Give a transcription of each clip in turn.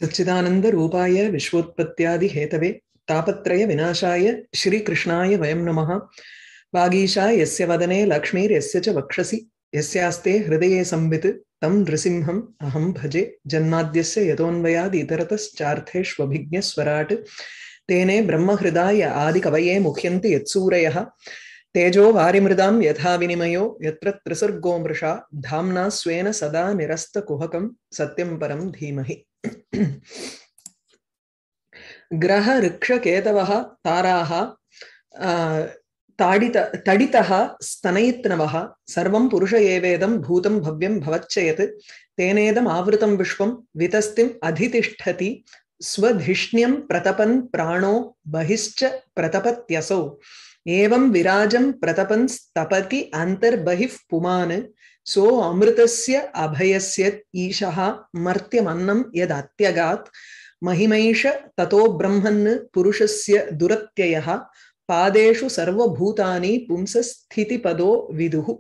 सच्चिदानन्दरूपाय विश्वोत्पत्त्यादिहेतवे तापत्रयविनाशाय श्रीकृष्णाय वयं नमः वागीशा यस्य वदने लक्ष्मीर्यस्य च वक्षसि यस्यास्ते हृदये संवित् तं नृसिंहम् अहं भजे जन्माद्यस्य यतोऽन्वयादितरतश्चार्थेष्वभिज्ञस्वराट् तेने ब्रह्महृदाय आदिकवये मुह्यन्ति यत्सूरयः तेजो वारिमृदां यथा विनिमयो यत्र त्रिसर्गो मृषा धाम्ना स्वेन सदा निरस्तकुहकं सत्यं परं धीमहि ग्रह ऋक्षकेतवः ताराः ताडित तडितः स्तनयित्नवः सर्वं पुरुष एवेदं भूतं भव्यं भवच्चयत् तेनेदम् आवृतं विश्वं वितस्तिम् अधितिष्ठति स्वधिष्ण्यं प्रतपन् प्राणो बहिश्च प्रतपत्यसौ एवं विराजं प्रतपन् स्तपति अन्तर्बहिः पुमान् सो अमृतस्य अभयस्य ईशः मर्त्यमन्नं यदत्यगात् महिमैष ततो ब्रह्मन् पुरुषस्य दुरत्ययः பாதேஷு சர்வபூதானி பும்சஸ்திதிபதோ விதுகு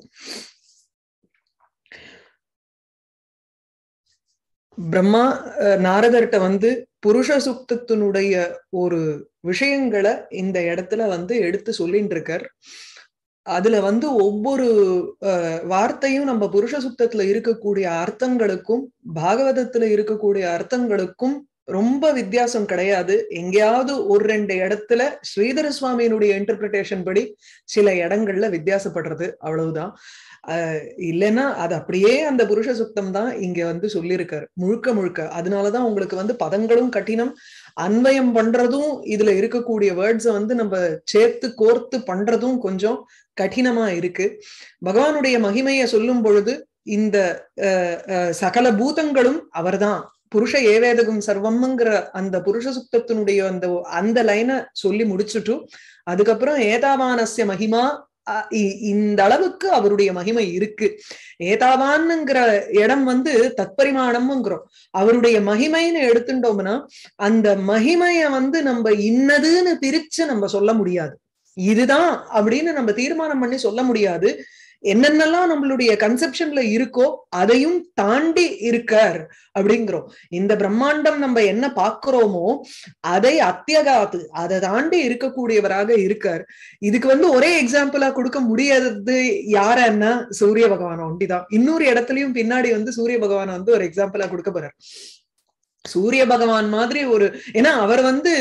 பிரம்மா நாரதர்கிட்ட வந்து புருஷ சுக்தத்தினுடைய ஒரு விஷயங்களை இந்த இடத்துல வந்து எடுத்து சொல்லிட்டு இருக்கார் அதுல வந்து ஒவ்வொரு வார்த்தையும் நம்ம புருஷ சுத்தத்துல இருக்கக்கூடிய அர்த்தங்களுக்கும் பாகவதத்துல இருக்கக்கூடிய அர்த்தங்களுக்கும் ரொம்ப வித்தியாசம் கிடையாது எங்கேயாவது ஒரு ரெண்டு இடத்துல ஸ்ரீதர சுவாமியினுடைய இன்டர்பிரிட்டேஷன் படி சில இடங்கள்ல வித்தியாசப்படுறது அவ்வளவுதான் அஹ் இல்லைன்னா அது அப்படியே அந்த புருஷ சுத்தம் தான் இங்க வந்து சொல்லியிருக்காரு முழுக்க முழுக்க அதனாலதான் உங்களுக்கு வந்து பதங்களும் கঠিனம் அன்வயம் பண்றதும் இதுல இருக்கக்கூடிய வேர்ட்ஸை வந்து நம்ம சேர்த்து கோர்த்து பண்றதும் கொஞ்சம் கடினமா இருக்கு பகவானுடைய மகிமையை சொல்லும் பொழுது இந்த சகல பூதங்களும் அவர்தான் புருஷ ஏவேதகம் சர்வம்ங்கிற அந்த புருஷ சுத்தத்தினுடைய அந்த அந்த லைனை சொல்லி முடிச்சுட்டு அதுக்கப்புறம் ஏதாவானசிய மகிமா இந்த அளவுக்கு அவருடைய மகிமை இருக்கு ஏதாவான்ங்கிற இடம் வந்து தத்பரிமாணம்ங்கிறோம் அவருடைய மகிமைன்னு எடுத்துட்டோம்னா அந்த மகிமைய வந்து நம்ம இன்னதுன்னு பிரிச்சு நம்ம சொல்ல முடியாது இதுதான் அப்படின்னு நம்ம தீர்மானம் பண்ணி சொல்ல முடியாது என்னென்னலாம் நம்மளுடைய கன்செப்ஷன்ல இருக்கோ அதையும் தாண்டி இருக்கார் அப்படிங்கிறோம் இந்த பிரம்மாண்டம் நம்ம என்ன பாக்குறோமோ அதை அத்தியகாத்து அதை தாண்டி இருக்கக்கூடியவராக இருக்கார் இதுக்கு வந்து ஒரே எக்ஸாம்பிளா கொடுக்க முடியாதது யாரன்னா சூரிய பகவான் ஒண்டிதான் இன்னொரு இடத்துலயும் பின்னாடி வந்து சூரிய பகவான் வந்து ஒரு எக்ஸாம்பிளா கொடுக்க போறார் சூரிய பகவான் மாதிரி ஒரு ஏன்னா அவர் வந்து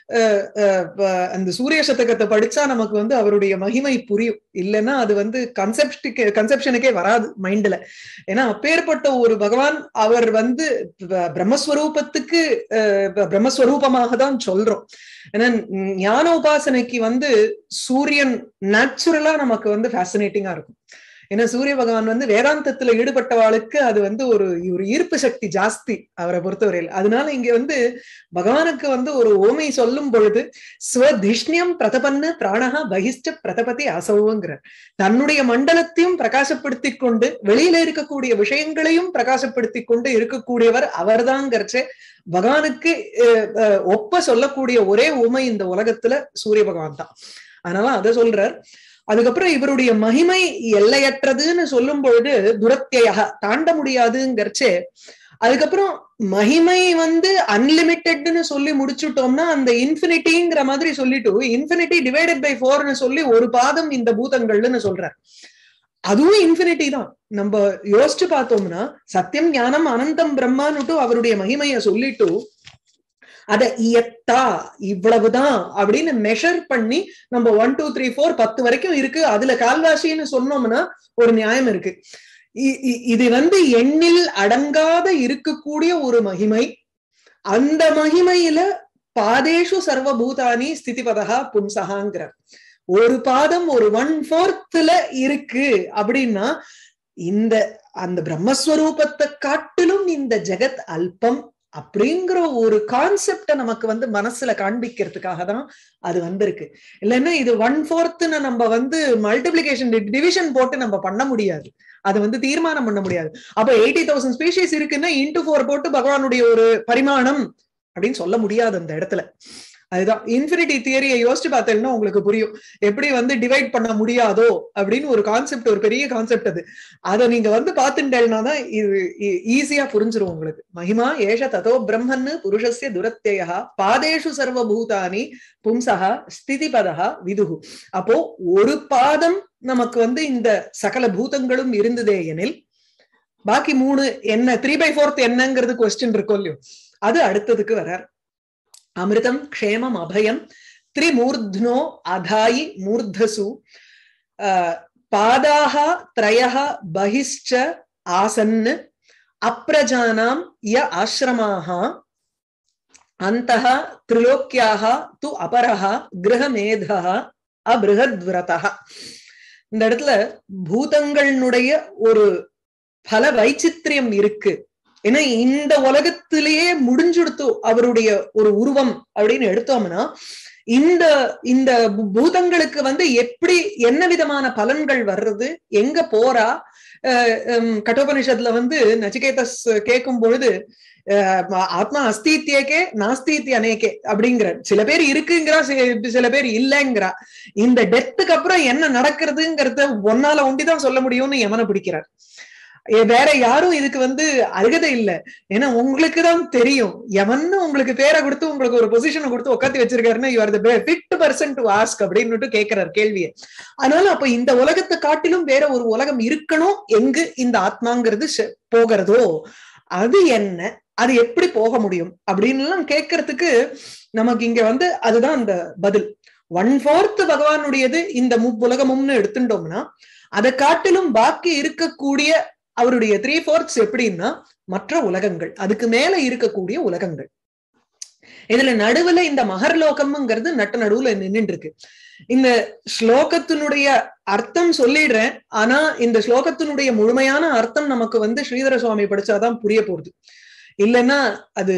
அந்த சூரிய சதகத்தை படிச்சா நமக்கு வந்து அவருடைய மகிமை புரியும் இல்லைன்னா அது வந்து கன்செப்டுக்கு கன்செப்ஷனுக்கே வராது மைண்ட்ல ஏன்னா அப்பேற்பட்ட ஒரு பகவான் அவர் வந்து பிரம்மஸ்வரூபத்துக்கு பிரம்மஸ்வரூபமாக தான் சொல்றோம் ஏன்னா ஞான உபாசனைக்கு வந்து சூரியன் நேச்சுரலா நமக்கு வந்து ஃபேசினேட்டிங்கா இருக்கும் ஏன்னா சூரிய பகவான் வந்து வேதாந்தத்துல ஈடுபட்டவாளுக்கு அது வந்து ஒரு ஒரு ஈர்ப்பு சக்தி ஜாஸ்தி அவரை பொறுத்தவரையில் அதனால இங்க வந்து பகவானுக்கு வந்து ஒரு ஓமை சொல்லும் பொழுது ஸ்வதிஷ்ணியம் பிரதபன்னு பிராணகா பகிஷ்ட பிரதபதி அசவுங்கிறார் தன்னுடைய மண்டலத்தையும் பிரகாசப்படுத்தி கொண்டு வெளியில இருக்கக்கூடிய விஷயங்களையும் பிரகாசப்படுத்தி கொண்டு இருக்கக்கூடியவர் அவர்தாங்கிறச்சே பகவானுக்கு ஒப்ப சொல்லக்கூடிய ஒரே உமை இந்த உலகத்துல சூரிய பகவான் தான் அதனால அதை சொல்றார் அதுக்கப்புறம் இவருடைய மகிமை எல்லையற்றதுன்னு சொல்லும் பொழுது துரத்தியாக தாண்ட முடியாதுங்கிறச்சே அதுக்கப்புறம் மகிமை வந்து அன்லிமிட்டெட்னு சொல்லி முடிச்சுட்டோம்னா அந்த இன்ஃபினிட்டிங்கிற மாதிரி சொல்லிட்டு இன்ஃபினிட்டி டிவைடட் பை ஃபோர்னு சொல்லி ஒரு பாதம் இந்த பூதங்கள்னு சொல்றார் அதுவும் இன்ஃபினிட்டி தான் நம்ம யோசிச்சு பார்த்தோம்னா சத்தியம் ஞானம் அனந்தம் பிரம்மான்னுட்டு அவருடைய மகிமைய சொல்லிட்டு அத இயத்தா இவ்வளவுதான் அப்படின்னு மெஷர் பண்ணி நம்ம ஒன் டூ த்ரீ ஃபோர் பத்து வரைக்கும் இருக்கு அதுல கால்வாசின்னு சொன்னோம்னா ஒரு நியாயம் இருக்கு இது வந்து எண்ணில் அடங்காத இருக்கக்கூடிய ஒரு மகிமை அந்த மகிமையில பாதேஷு சர்வபூதானி ஸ்திதிபதகா பும்சகாங்கிற ஒரு பாதம் ஒரு ஒன் ஃபோர்த்ல இருக்கு அப்படின்னா இந்த அந்த பிரம்மஸ்வரூபத்தை காட்டிலும் இந்த ஜெகத் அல்பம் அப்படிங்கிற ஒரு கான்செப்ட நமக்கு வந்து மனசுல காண்பிக்கிறதுக்காக தான் அது வந்திருக்கு இல்லைன்னா இது ஒன் ஃபோர்த்னு நம்ம வந்து மல்டிபிளிகேஷன் டிவிஷன் போட்டு நம்ம பண்ண முடியாது அது வந்து தீர்மானம் பண்ண முடியாது அப்ப எயிட்டி தௌசண்ட் ஸ்பீஷிஸ் இருக்குன்னா இன்டு ஃபோர் போட்டு பகவானுடைய ஒரு பரிமாணம் அப்படின்னு சொல்ல முடியாது அந்த இடத்துல அதுதான் இன்ஃபினிட்டி தியரியை யோசிச்சு பார்த்தேன்னா உங்களுக்கு புரியும் எப்படி வந்து டிவைட் பண்ண முடியாதோ அப்படின்னு ஒரு கான்செப்ட் ஒரு பெரிய கான்செப்ட் அது அதை நீங்க வந்து பார்த்துட்டேன்னா தான் இது ஈஸியா புரிஞ்சிரும் உங்களுக்கு மகிமா ஏஷ ததோ பிரம்மன்னு புருஷஸ்ய துரத்தியா பாதேஷு சர்வபூதானி பும்சகா ஸ்திதிபதா விதுகு அப்போ ஒரு பாதம் நமக்கு வந்து இந்த சகல பூதங்களும் இருந்ததே எனில் பாக்கி மூணு என்ன த்ரீ பை ஃபோர்த் என்னங்கிறது கொஸ்டின் இருக்கும் இல்லையோ அது அடுத்ததுக்கு வரார் அமிர்தம் க்ஷேமம் அபயம் திரிமூர்த்னோ அதாயி மூர்தசு பாதாக திரயः பகிஷ்ச ஆசன் அப்ரஜானாம் ய ஆசிரமாக அந்தः திரிலோக்கியாக து அபரः கிரகமேதः அபிருகத்விரதः இந்த இடத்துல பூதங்களுடைய ஒரு பல வைச்சித்திரியம் இருக்கு ஏன்னா இந்த உலகத்திலேயே முடிஞ்சுடுத்து அவருடைய ஒரு உருவம் அப்படின்னு எடுத்தோம்னா இந்த இந்த பூதங்களுக்கு வந்து எப்படி என்ன விதமான பலன்கள் வர்றது எங்க போறா கட்டோபனிஷத்துல வந்து நச்சிகேதஸ் கேட்கும் பொழுது ஆத்மா அஸ்தித்யக்கே நாஸ்தித்ய அநேகே அப்படிங்கிற சில பேர் இருக்குங்கிறா சில பேர் இல்லைங்கிறா இந்த டெத்துக்கு அப்புறம் என்ன நடக்கிறதுங்கிறத ஒன்னால ஒண்டிதான் சொல்ல முடியும்னு எமனை பிடிக்கிறார் வேற யாரும் இதுக்கு வந்து அருகதை இல்லை ஏன்னா உங்களுக்கு தான் தெரியும் எவன்னு உங்களுக்கு பேரை கொடுத்து உங்களுக்கு ஒரு பொசிஷனை கொடுத்து உட்காந்து வச்சிருக்காருன்னா you are the fit person to ask அப்படின்னு கேட்கிறார் கேள்வியை அதனால அப்ப இந்த உலகத்தை காட்டிலும் வேற ஒரு உலகம் இருக்கணும் எங்கு இந்த ஆத்மாங்கிறது போகிறதோ அது என்ன அது எப்படி போக முடியும் அப்படின்னு எல்லாம் கேட்கறதுக்கு நமக்கு இங்க வந்து அதுதான் அந்த பதில் ஒன் ஃபோர்த் பகவானுடையது இந்த முப்புலகமும்னு எடுத்துட்டோம்னா அதை காட்டிலும் பாக்கி இருக்கக்கூடிய அவருடைய த்ரீ ஃபோர்த்ஸ் எப்படின்னா மற்ற உலகங்கள் அதுக்கு மேல இருக்கக்கூடிய உலகங்கள் இதுல நடுவுல இந்த மகர்லோகம்ங்கிறது நட்ட நடுவுல நின்றுட்டு இருக்கு இந்த ஸ்லோகத்தினுடைய அர்த்தம் சொல்லிடுறேன் ஆனா இந்த ஸ்லோகத்தினுடைய முழுமையான அர்த்தம் நமக்கு வந்து ஸ்ரீதர சுவாமி படிச்சாதான் புரிய போகுது இல்லைன்னா அது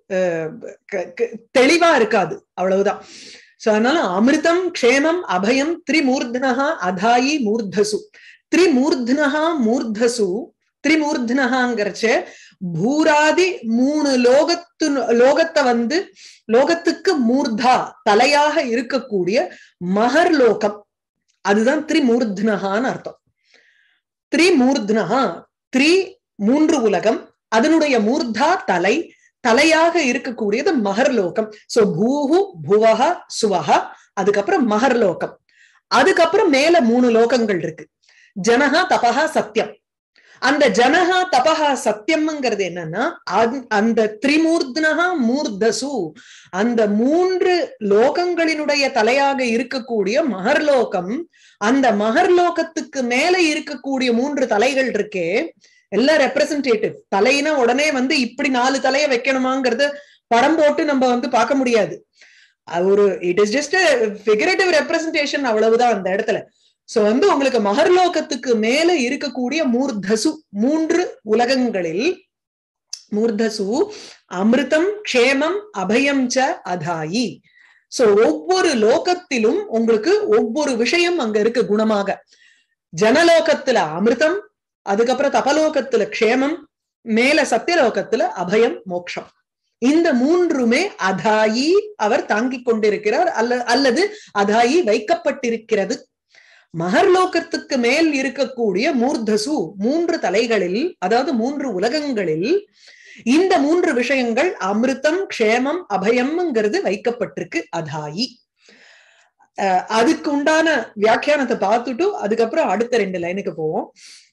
தெளிவா இருக்காது அவ்வளவுதான் சோ அதனால அமிர்தம் க்ஷேமம் அபயம் திரிமூர்தனஹா அதாயி மூர்தசு திரிமூர்தனஹா மூர்தசு திரிமூர்தனஹாங்கிறச்ச பூராதி மூணு லோகத்து லோகத்தை வந்து லோகத்துக்கு மூர்தா தலையாக இருக்கக்கூடிய மகர் லோகம் அதுதான் திரிமூர்தனஹான்னு அர்த்தம் திரிமூர்தனஹா த்ரீ மூன்று உலகம் அதனுடைய மூர்தா தலை தலையாக இருக்கக்கூடியது மகர்லோகம் சோ பூஹு புவஹ சுவஹ அதுக்கப்புறம் மகர்லோகம் அதுக்கப்புறம் மேல மூணு லோகங்கள் இருக்கு ஜனஹா தபஹா சத்தியம் அந்த ஜனஹா தபஹா சத்தியம்ங்கிறது என்னன்னா அந்த திரிமூர்தனஹா மூர்தசு அந்த மூன்று லோகங்களினுடைய தலையாக இருக்கக்கூடிய மகர்லோகம் அந்த மகர்லோகத்துக்கு மேல இருக்கக்கூடிய மூன்று தலைகள் இருக்கே எல்லாம் ரெப்ரசன்டேட்டிவ் தலைனா உடனே வந்து இப்படி நாலு தலைய வைக்கணுமாங்கிறது படம் போட்டு நம்ம வந்து பார்க்க முடியாது ஒரு it is just figurative representation அவ்வளவுதான் அந்த இடத்துல சோ வந்து உங்களுக்கு மகர்லோகத்துக்கு மேல இருக்கக்கூடிய மூர்தசு மூன்று உலகங்களில் மூர்தசு அமிர்தம் க்ஷேமம் அபயம் ச அதாயி சோ ஒவ்வொரு லோகத்திலும் உங்களுக்கு ஒவ்வொரு விஷயம் அங்க இருக்கு குணமாக ஜனலோகத்துல அமிர்தம் அதுக்கப்புறம் தபலோகத்துல க்ஷேமம் மேல சத்தியலோகத்துல அபயம் மோக்ஷம் இந்த மூன்றுமே அதாயி அவர் தாங்கிக் கொண்டிருக்கிறார் அல்ல அல்லது அதாயி வைக்கப்பட்டிருக்கிறது மகர்லோகத்துக்கு மேல் இருக்கக்கூடிய மூர்தசு மூன்று தலைகளில் அதாவது மூன்று உலகங்களில் இந்த மூன்று விஷயங்கள் அமிர்தம் க்ஷேமம் அபயம்ங்கிறது வைக்கப்பட்டிருக்கு அதாயி அதுக்கு உண்டான வியாக்கியானத்தை பார்த்துட்டு அதுக்கப்புறம் அடுத்த ரெண்டு லைனுக்கு போவோம்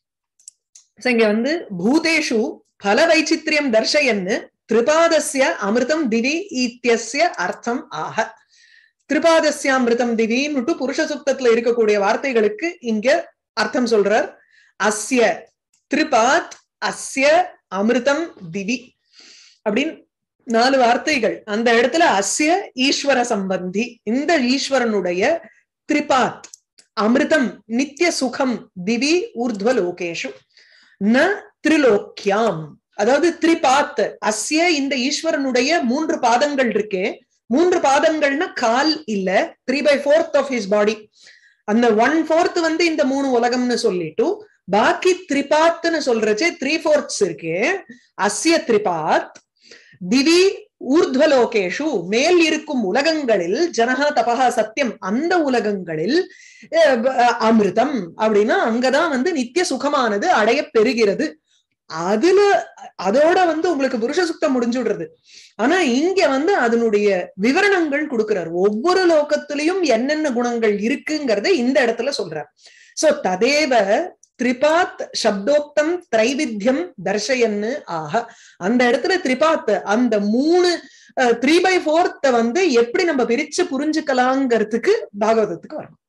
இங்க வந்து பூதேஷு பல வைச்சித்திரியம் தர்ஷயன்னு திரிபாதஸ்ய அமிர்தம் திவி ஈத்தியஸ்ய அர்த்தம் ஆக திரிபாதஸ்யாமிருதம் திவின்னுட்டு புருஷ சுத்தத்துல இருக்கக்கூடிய வார்த்தைகளுக்கு இங்க அர்த்தம் சொல்றார் அஸ்ய திரிபாத் அஸ்ய அமிர்தம் திவி அப்படின்னு நாலு வார்த்தைகள் அந்த இடத்துல அஸ்ய ஈஸ்வர சம்பந்தி இந்த ஈஸ்வரனுடைய திரிபாத் அமிர்தம் நித்திய சுகம் திவி ஊர்துவ லோகேஷு ந திரிலோக்கியாம் அதாவது திரிபாத் அஸ்ய இந்த ஈஸ்வரனுடைய மூன்று பாதங்கள் இருக்கே மூன்று பாதங்கள்னா கால் இல்ல three by fourth of his body அந்த ஒன் ஃபோர்த் வந்து இந்த மூணு உலகம்னு சொல்லிட்டு பாக்கி திரிபாத்னு சொல்றச்சே த்ரீ ஃபோர்த்ஸ் இருக்கு அஸ்ய திரிபாத் திவி ஊர்துவலோகேஷு மேல் இருக்கும் உலகங்களில் ஜனஹா தபஹா சத்தியம் அந்த உலகங்களில் அமிர்தம் அப்படின்னா அங்கதான் வந்து நித்திய சுகமானது அடைய பெறுகிறது அதுல அதோட வந்து உங்களுக்கு புருஷ சுத்தம் முடிஞ்சுடுறது ஆனா இங்க வந்து அதனுடைய விவரணங்கள் கொடுக்கிறார் ஒவ்வொரு லோகத்திலையும் என்னென்ன குணங்கள் இருக்குங்கிறத இந்த இடத்துல சொல்றார் சோ ததேவ திரிபாத் சப்தோக்தம் திரைவித்தியம் தர்ஷயன்னு ஆக அந்த இடத்துல திரிபாத் அந்த மூணு த்ரீ பை ஃபோர்த்த வந்து எப்படி நம்ம பிரிச்சு புரிஞ்சுக்கலாங்கிறதுக்கு பாகவதத்துக்கு வரணும்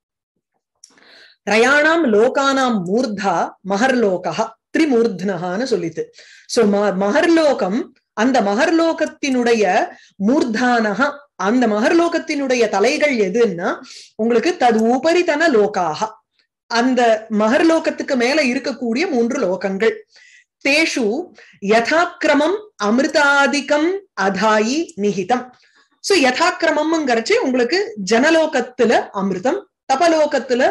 திரயாணாம் லோகானாம் மூர்தா மகர்லோகா திரிமூர்த்னஹான்னு சொல்லித்து சோ மகர்லோகம் அந்த மகர்லோகத்தினுடைய மூர்தானகா அந்த மகர்லோகத்தினுடைய தலைகள் எதுன்னா உங்களுக்கு தது உபரிதன லோகாக அந்த மகர்லோகத்துக்கு மேல இருக்கக்கூடிய மூன்று லோகங்கள் தேஷு யதாக்கிரமம் அமிர்தாதிகம் அதாயி நிகிதம் சோ யதாக்கிரமம்ங்கிறச்சு உங்களுக்கு ஜனலோகத்துல அமிர்தம் தபலோகத்துல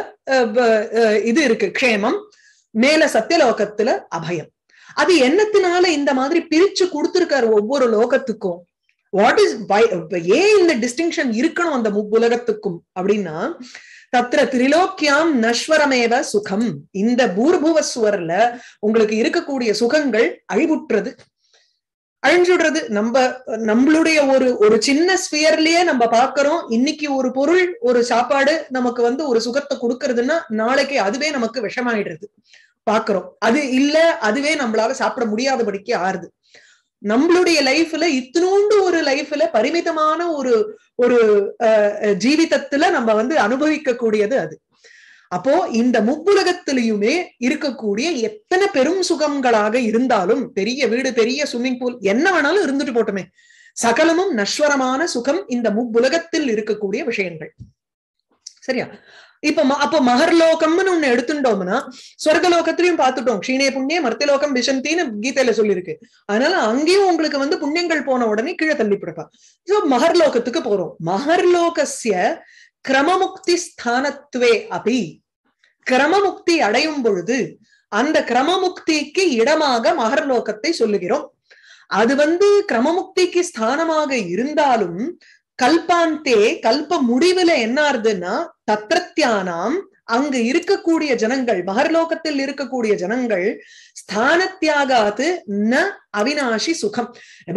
இது இருக்கு க்ஷேமம் மேல சத்தியலோகத்துல அபயம் அது என்னத்தினால இந்த மாதிரி பிரிச்சு கொடுத்திருக்காரு ஒவ்வொரு லோகத்துக்கும் வாட் இஸ் ஏன் இந்த டிஸ்டிங்ஷன் இருக்கணும் அந்த உலகத்துக்கும் அப்படின்னா தத்திர திரிலோக்கியாம் நஸ்வரமேவ சுகம் இந்த பூர்புவஸ்வர்ல உங்களுக்கு இருக்கக்கூடிய சுகங்கள் அழிவுற்றது அழிஞ்சுடுறது நம்ம நம்மளுடைய ஒரு ஒரு சின்ன ஸ்பியர்லயே நம்ம பாக்குறோம் இன்னைக்கு ஒரு பொருள் ஒரு சாப்பாடு நமக்கு வந்து ஒரு சுகத்தை கொடுக்கறதுன்னா நாளைக்கு அதுவே நமக்கு விஷமாயிடுறது பாக்குறோம் அது இல்ல அதுவே நம்மளால சாப்பிட முடியாதபடிக்கு ஆறுது நம்மளுடைய லைஃப்ல இத்தினூண்டு ஒரு லைஃப்ல பரிமிதமான ஒரு ஒரு ஜீவிதத்துல நம்ம வந்து அனுபவிக்க கூடியது அது அப்போ இந்த முப்புலகத்திலையுமே இருக்கக்கூடிய எத்தனை பெரும் சுகங்களாக இருந்தாலும் பெரிய வீடு பெரிய ஸ்விம்மிங் பூல் என்ன வேணாலும் இருந்துட்டு போட்டுமே சகலமும் நஸ்வரமான சுகம் இந்த முப்புலகத்தில் இருக்கக்கூடிய விஷயங்கள் சரியா இப்ப அப்ப மகர்லோகம்னு ஒண்ணு எடுத்துட்டோம்னா சொர்க்கலோகத்திலையும் பார்த்துட்டோம் க்ஷீணே புண்ணிய மர்த்திலோகம் விஷந்தின்னு கீதையில சொல்லியிருக்கு அதனால அங்கேயும் உங்களுக்கு வந்து புண்ணியங்கள் போன உடனே கீழே தள்ளி பிடிப்பா சோ மகர்லோகத்துக்கு போறோம் மகர்லோகசிய கிரமமுக்தி ஸ்தானத்துவே அபி கிரமமுக்தி அடையும் பொழுது அந்த கிரமமுக்திக்கு இடமாக மகர்லோகத்தை சொல்லுகிறோம் அது வந்து கிரமமுக்திக்கு ஸ்தானமாக இருந்தாலும் கல்பாந்தே கல்ப முடிவுல என்ன ஆறுதுன்னா தத்திரத்தியானாம் அங்கு இருக்கக்கூடிய ஜனங்கள் மகர்லோகத்தில் இருக்கக்கூடிய ஜனங்கள் ஸ்தானத்தியாகாது ந அவினாஷி சுகம்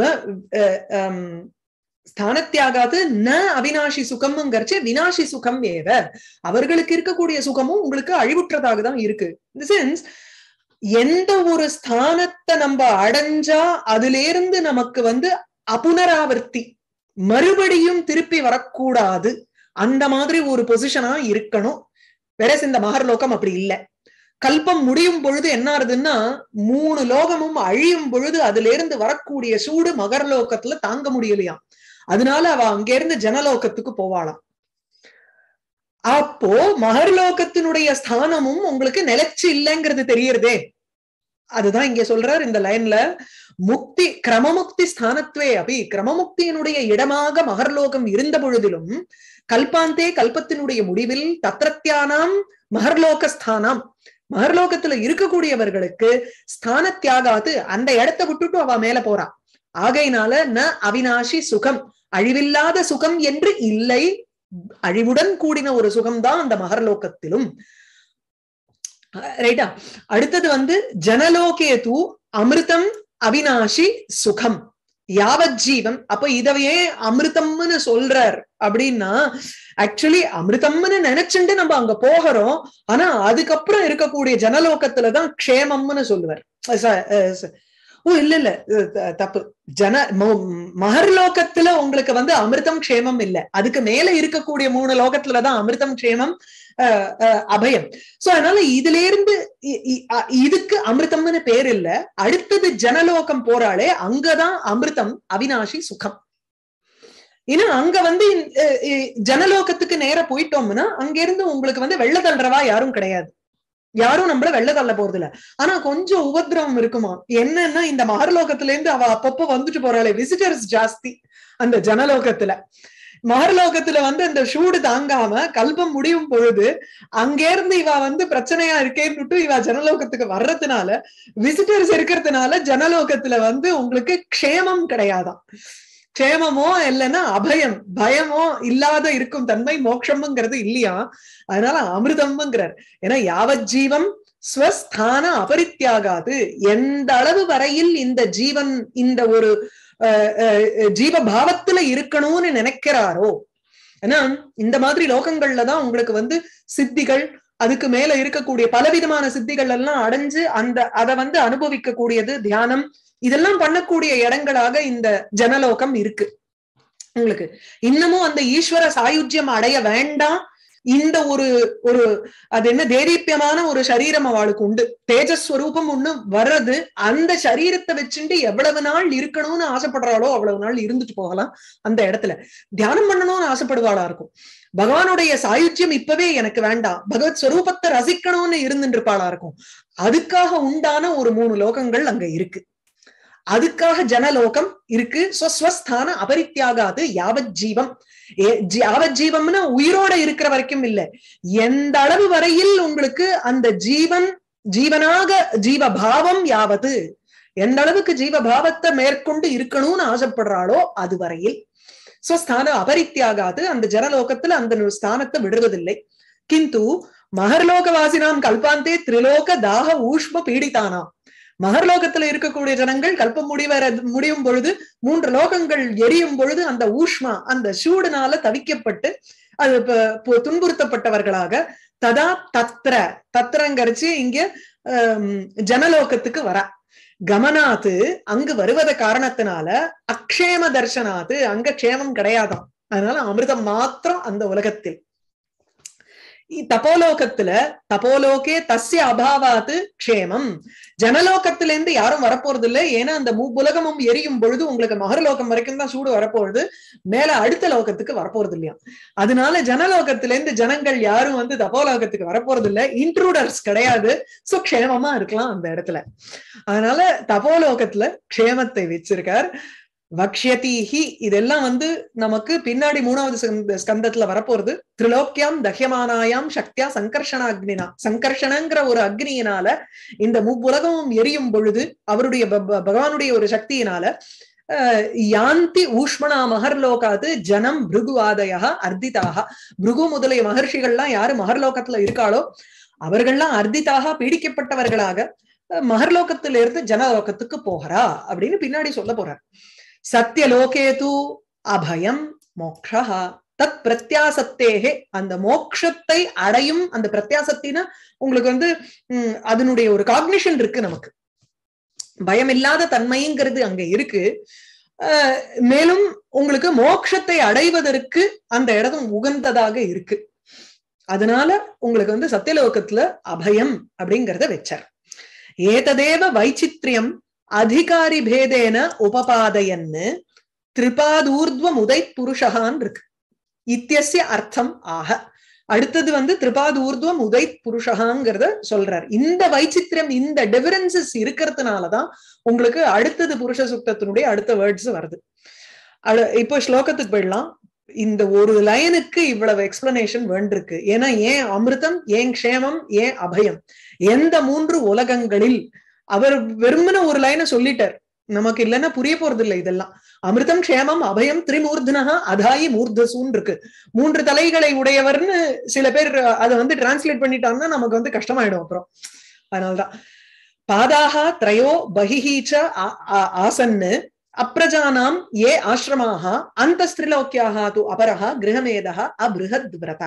ஸ்தானத்தியாகாது ந அவினாஷி சுகம்ங்கிறச்சு வினாஷி சுகம் ஏவ அவர்களுக்கு இருக்கக்கூடிய சுகமும் உங்களுக்கு அழிவுற்றதாக தான் இருக்கு இந்த சென்ஸ் எந்த ஒரு ஸ்தானத்தை நம்ம அடைஞ்சா அதுல இருந்து நமக்கு வந்து அபுனராவர்த்தி மறுபடியும் திருப்பி வரக்கூடாது அந்த மாதிரி ஒரு பொசிஷனா இருக்கணும் வேற இந்த மகர்லோகம் அப்படி இல்லை கல்பம் முடியும் பொழுது என்ன ஆறுதுன்னா மூணு லோகமும் அழியும் பொழுது அதுல இருந்து வரக்கூடிய சூடு மகர்லோகத்துல தாங்க முடியலையாம் அதனால அவ அங்கிருந்து ஜனலோகத்துக்கு போவாளாம் அப்போ மகர்லோகத்தினுடைய ஸ்தானமும் உங்களுக்கு நிலைச்சு இல்லைங்கிறது தெரியறதே அதுதான் இங்க சொல்றார் இந்த லைன்ல முக்தி கிரமமுக்தி ஸ்தானத்துவே அபி கிரமமுக்தியினுடைய இடமாக மகர்லோகம் இருந்த பொழுதிலும் கல்பாந்தே கல்பத்தினுடைய முடிவில் தத்திரத்தியானாம் மகர்லோக ஸ்தானம் மகர்லோகத்துல இருக்கக்கூடியவர்களுக்கு ஸ்தான தியாகாது அந்த இடத்தை விட்டுட்டு அவ மேல போறா ஆகையினால ந அவினாஷி சுகம் அழிவில்லாத சுகம் என்று இல்லை அழிவுடன் கூடின ஒரு சுகம்தான் அந்த மகர்லோகத்திலும் ரைட்டா அடுத்தது வந்து ஜனலோகே தூ அமிர்தம் அவினாஷி சுகம் யாவத் ஜீவன் அப்ப இதவையே அமிர்தம்னு சொல்றார் அப்படின்னா ஆக்சுவலி அமிர்தம்னு நினைச்சுட்டு நம்ம அங்க போகிறோம் ஆனா அதுக்கப்புறம் இருக்கக்கூடிய ஜனலோகத்துலதான் க்ஷேமம்னு சொல்லுவார் ஓ இல்ல இல்ல தப்பு ஜன மகர்லோகத்துல உங்களுக்கு வந்து அமிர்தம் க்ஷேமம் இல்ல அதுக்கு மேல இருக்கக்கூடிய மூணு லோகத்துலதான் அமிர்தம் க்ஷேமம் அபயம் சோ அதனால இதுல இருந்து இதுக்கு அமிர்தம்னு பேர் இல்ல அடுத்தது ஜனலோகம் போறாளே அங்கதான் அமிர்தம் அவினாஷி சுகம் ஏன்னா அங்க வந்து ஜனலோகத்துக்கு நேர போயிட்டோம்னா அங்க இருந்து உங்களுக்கு வந்து வெள்ள தள்ளுறவா யாரும் கிடையாது யாரும் நம்மள வெள்ள தள்ள போறது இல்ல ஆனா கொஞ்சம் உபதிரவம் இருக்குமா என்னன்னா இந்த மகர்லோகத்துல இருந்து அவ அப்பப்போ வந்துட்டு போறாளே விசிட்டர்ஸ் ஜாஸ்தி அந்த ஜனலோகத்துல மகர்லோகத்துல வந்து அந்த சூடு தாங்காம கல்பம் முடியும் பொழுது அங்கேருந்து இவ வந்து பிரச்சனையா இருக்கேன்னு இவ ஜனலோகத்துக்கு வர்றதுனால விசிட்டர்ஸ் இருக்கிறதுனால ஜனலோகத்துல வந்து உங்களுக்கு க்ஷேமம் கிடையாதாம் க்ஷேமமோ இல்லைன்னா அபயம் பயமோ இல்லாத இருக்கும் தன்மை மோட்சம்ங்கிறது இல்லையா அதனால அமிர்தம்ங்கிறார் ஏன்னா யாவத் ஜீவம் ஸ்வஸ்தான அபரித்தியாகாது எந்த அளவு வரையில் இந்த ஜீவன் இந்த ஒரு ஜீவ பாவத்துல இருக்கணும்னு நினைக்கிறாரோ ஏன்னா இந்த மாதிரி லோகங்கள்ல தான் உங்களுக்கு வந்து சித்திகள் அதுக்கு மேல இருக்கக்கூடிய பலவிதமான சித்திகள் எல்லாம் அடைஞ்சு அந்த அதை வந்து அனுபவிக்க கூடியது தியானம் இதெல்லாம் பண்ணக்கூடிய இடங்களாக இந்த ஜனலோகம் இருக்கு உங்களுக்கு இன்னமும் அந்த ஈஸ்வர சாயுஜ்யம் அடைய வேண்டாம் இந்த ஒரு ஒரு அது என்ன தேதீப்பியமான ஒரு சரீரம் அவளுக்கு உண்டு தேஜஸ்வரூபம் ஒண்ணு வர்றது அந்த சரீரத்தை வச்சுட்டு எவ்வளவு நாள் இருக்கணும்னு ஆசைப்படுறாளோ அவ்வளவு நாள் இருந்துட்டு போகலாம் அந்த இடத்துல தியானம் பண்ணணும்னு ஆசைப்படுவாளா இருக்கும் பகவானுடைய சாயுஜ்யம் இப்பவே எனக்கு வேண்டாம் பகவத் ஸ்வரூபத்தை ரசிக்கணும்னு இருந்துட்டு இருப்பாளா இருக்கும் அதுக்காக உண்டான ஒரு மூணு லோகங்கள் அங்க இருக்கு அதுக்காக ஜனலோகம் இருக்கு ஸ்வஸ்தான அபரித்தியாகாது யாவத் ஜீவம் யாவத் ஜீவம்னா உயிரோட இருக்கிற வரைக்கும் இல்ல எந்த அளவு வரையில் உங்களுக்கு அந்த ஜீவன் ஜீவனாக ஜீவ பாவம் யாவது எந்த அளவுக்கு ஜீவ பாவத்தை மேற்கொண்டு இருக்கணும்னு ஆசைப்படுறாளோ அது வரையில் ஸ்வஸ்தான அபரித்தியாகாது அந்த ஜனலோகத்துல அந்த ஸ்தானத்தை விடுவதில்லை கிந்து மகர்லோகவாசினாம் கல்பாந்தே திரிலோக தாக ஊஷ்ம பீடித்தானாம் மகர்லோகத்துல இருக்கக்கூடிய ஜனங்கள் கல்பம் முடிவர முடியும் பொழுது மூன்று லோகங்கள் எரியும் பொழுது அந்த ஊஷ்மா அந்த சூடுனால தவிக்கப்பட்டு அது துன்புறுத்தப்பட்டவர்களாக ததா தத்ர தத்திரங்கரிச்சு இங்க ஜனலோகத்துக்கு வர கமனாத்து அங்கு வருவத காரணத்தினால அக்ஷேம தர்சனாத்து அங்க க்ஷேமம் கிடையாதாம் அதனால அமிர்தம் மாத்திரம் அந்த உலகத்தில் தபோலோகத்துல தபோலோகே தஸ்ய அபாவாத்து க்ஷேமம் ஜனலோகத்துல இருந்து யாரும் வரப்போறது இல்லை ஏன்னா அந்த மூப்புலகமும் எரியும் பொழுது உங்களுக்கு மகரலோகம் வரைக்கும் தான் சூடு வரப்போகுது மேல அடுத்த லோகத்துக்கு வரப்போறது இல்லையா அதனால ஜனலோகத்துல இருந்து ஜனங்கள் யாரும் வந்து தபோலோகத்துக்கு வரப்போறது இல்லை இன்ட்ரூடர்ஸ் கிடையாது சோ க்ஷேமமா இருக்கலாம் அந்த இடத்துல அதனால தபோலோகத்துல க்ஷேமத்தை வச்சிருக்கார் வக்ஷியதீஹி இதெல்லாம் வந்து நமக்கு பின்னாடி மூணாவது ஸ்கந்தத்துல வரப்போறது திரிலோக்கியாம் தஹ்யமானாயாம் சக்தியா சங்கர்ஷணாக்னினா சங்கர்ஷணங்கிற ஒரு அக்னியினால இந்த முப்புலகமும் எரியும் பொழுது அவருடைய பகவானுடைய ஒரு சக்தியினால யாந்தி ஊஷ்மணா மகர்லோகாது ஜனம் பிருகுவாதயா அர்த்திதாக பிருகு முதலிய மகர்ஷிகள்லாம் யாரு மகர்லோகத்துல இருக்காளோ அவர்கள்லாம் அர்த்திதாக பீடிக்கப்பட்டவர்களாக மகர்லோகத்திலிருந்து ஜனலோகத்துக்கு போகிறா அப்படின்னு பின்னாடி சொல்ல போறார் சத்தியலோகே தூ அபயம் மோக்ஷா தத் பிரத்யாசத்தேகே அந்த மோக்ஷத்தை அடையும் அந்த பிரத்யாசத்தினா உங்களுக்கு வந்து உம் அதனுடைய ஒரு காக்னிஷன் இருக்கு நமக்கு பயம் இல்லாத தன்மைங்கிறது அங்க இருக்கு மேலும் உங்களுக்கு மோக்ஷத்தை அடைவதற்கு அந்த இடம் உகந்ததாக இருக்கு அதனால உங்களுக்கு வந்து சத்தியலோகத்துல அபயம் அப்படிங்கிறத வச்சார் ஏததேவ வைச்சித்ரியம் அதிகாரி பேதேன உபபாதையன்னு திரிபாதூர்துவம் உதை புருஷகான் இருக்கு இத்தியசிய அர்த்தம் ஆக அடுத்தது வந்து திரிபாதூர்துவம் உதை புருஷகாங்கிறத சொல்றார் இந்த வைச்சித்திரம் இந்த டிஃபரன்சஸ் இருக்கிறதுனாலதான் உங்களுக்கு அடுத்தது புருஷ சுத்தத்தினுடைய அடுத்த வேர்ட்ஸ் வருது இப்போ ஸ்லோகத்துக்கு போயிடலாம் இந்த ஒரு லைனுக்கு இவ்வளவு எக்ஸ்பிளனேஷன் வேண்டிருக்கு ஏன்னா ஏன் அமிர்தம் ஏன் க்ஷேமம் ஏன் அபயம் எந்த மூன்று உலகங்களில் அவர் வெறுமன ஒரு லைனை சொல்லிட்டார் நமக்கு இல்லைன்னா புரிய போறது இல்லை இதெல்லாம் அமிர்தம் க்ஷேமம் அபயம் திரிமூர்தனகா அதாயி மூர்தசூன் இருக்கு மூன்று தலைகளை உடையவர்னு சில பேர் அதை வந்து டிரான்ஸ்லேட் பண்ணிட்டாங்கன்னா நமக்கு வந்து கஷ்டமாயிடும் அப்புறம் அதனால்தான் பாதாக திரையோ பகிஹீச்ச ஆசன்னு அப்ரஜானாம் ஏ ஆசிரமாக அந்த ஸ்திரிலோக்கியாக து அபரஹா கிரகமேதா அபிருஹத் விரதா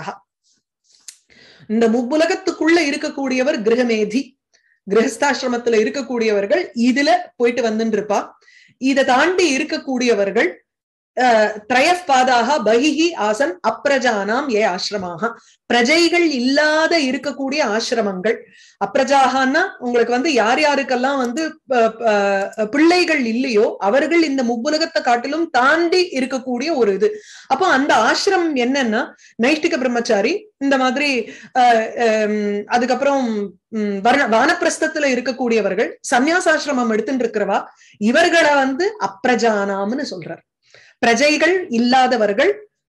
இந்த முப்புலகத்துக்குள்ள இருக்கக்கூடியவர் கிரகமேதி கிரகஸ்தாசிரமத்துல இருக்கக்கூடியவர்கள் இதுல போயிட்டு வந்துட்டு இருப்பா இதை தாண்டி இருக்கக்கூடியவர்கள் திரயப்பாதாக பகிஹி ஆசன் அப்ரஜானாம் ஏ ஆசிரமாக பிரஜைகள் இல்லாத இருக்கக்கூடிய ஆசிரமங்கள் அப்ரஜாகன்னா உங்களுக்கு வந்து யார் யாருக்கெல்லாம் வந்து பிள்ளைகள் இல்லையோ அவர்கள் இந்த முப்புலகத்தை காட்டிலும் தாண்டி இருக்கக்கூடிய ஒரு இது அப்போ அந்த ஆசிரமம் என்னன்னா நைஷ்டிக பிரம்மச்சாரி இந்த மாதிரி அதுக்கப்புறம் வானப்பிரஸ்தத்துல இருக்கக்கூடியவர்கள் சந்யாசாசிரமம் எடுத்துட்டு இருக்கிறவா இவர்களை வந்து அப்ரஜானாம்னு சொல்றார் பிரஜைகள் இல்லாதவர்கள்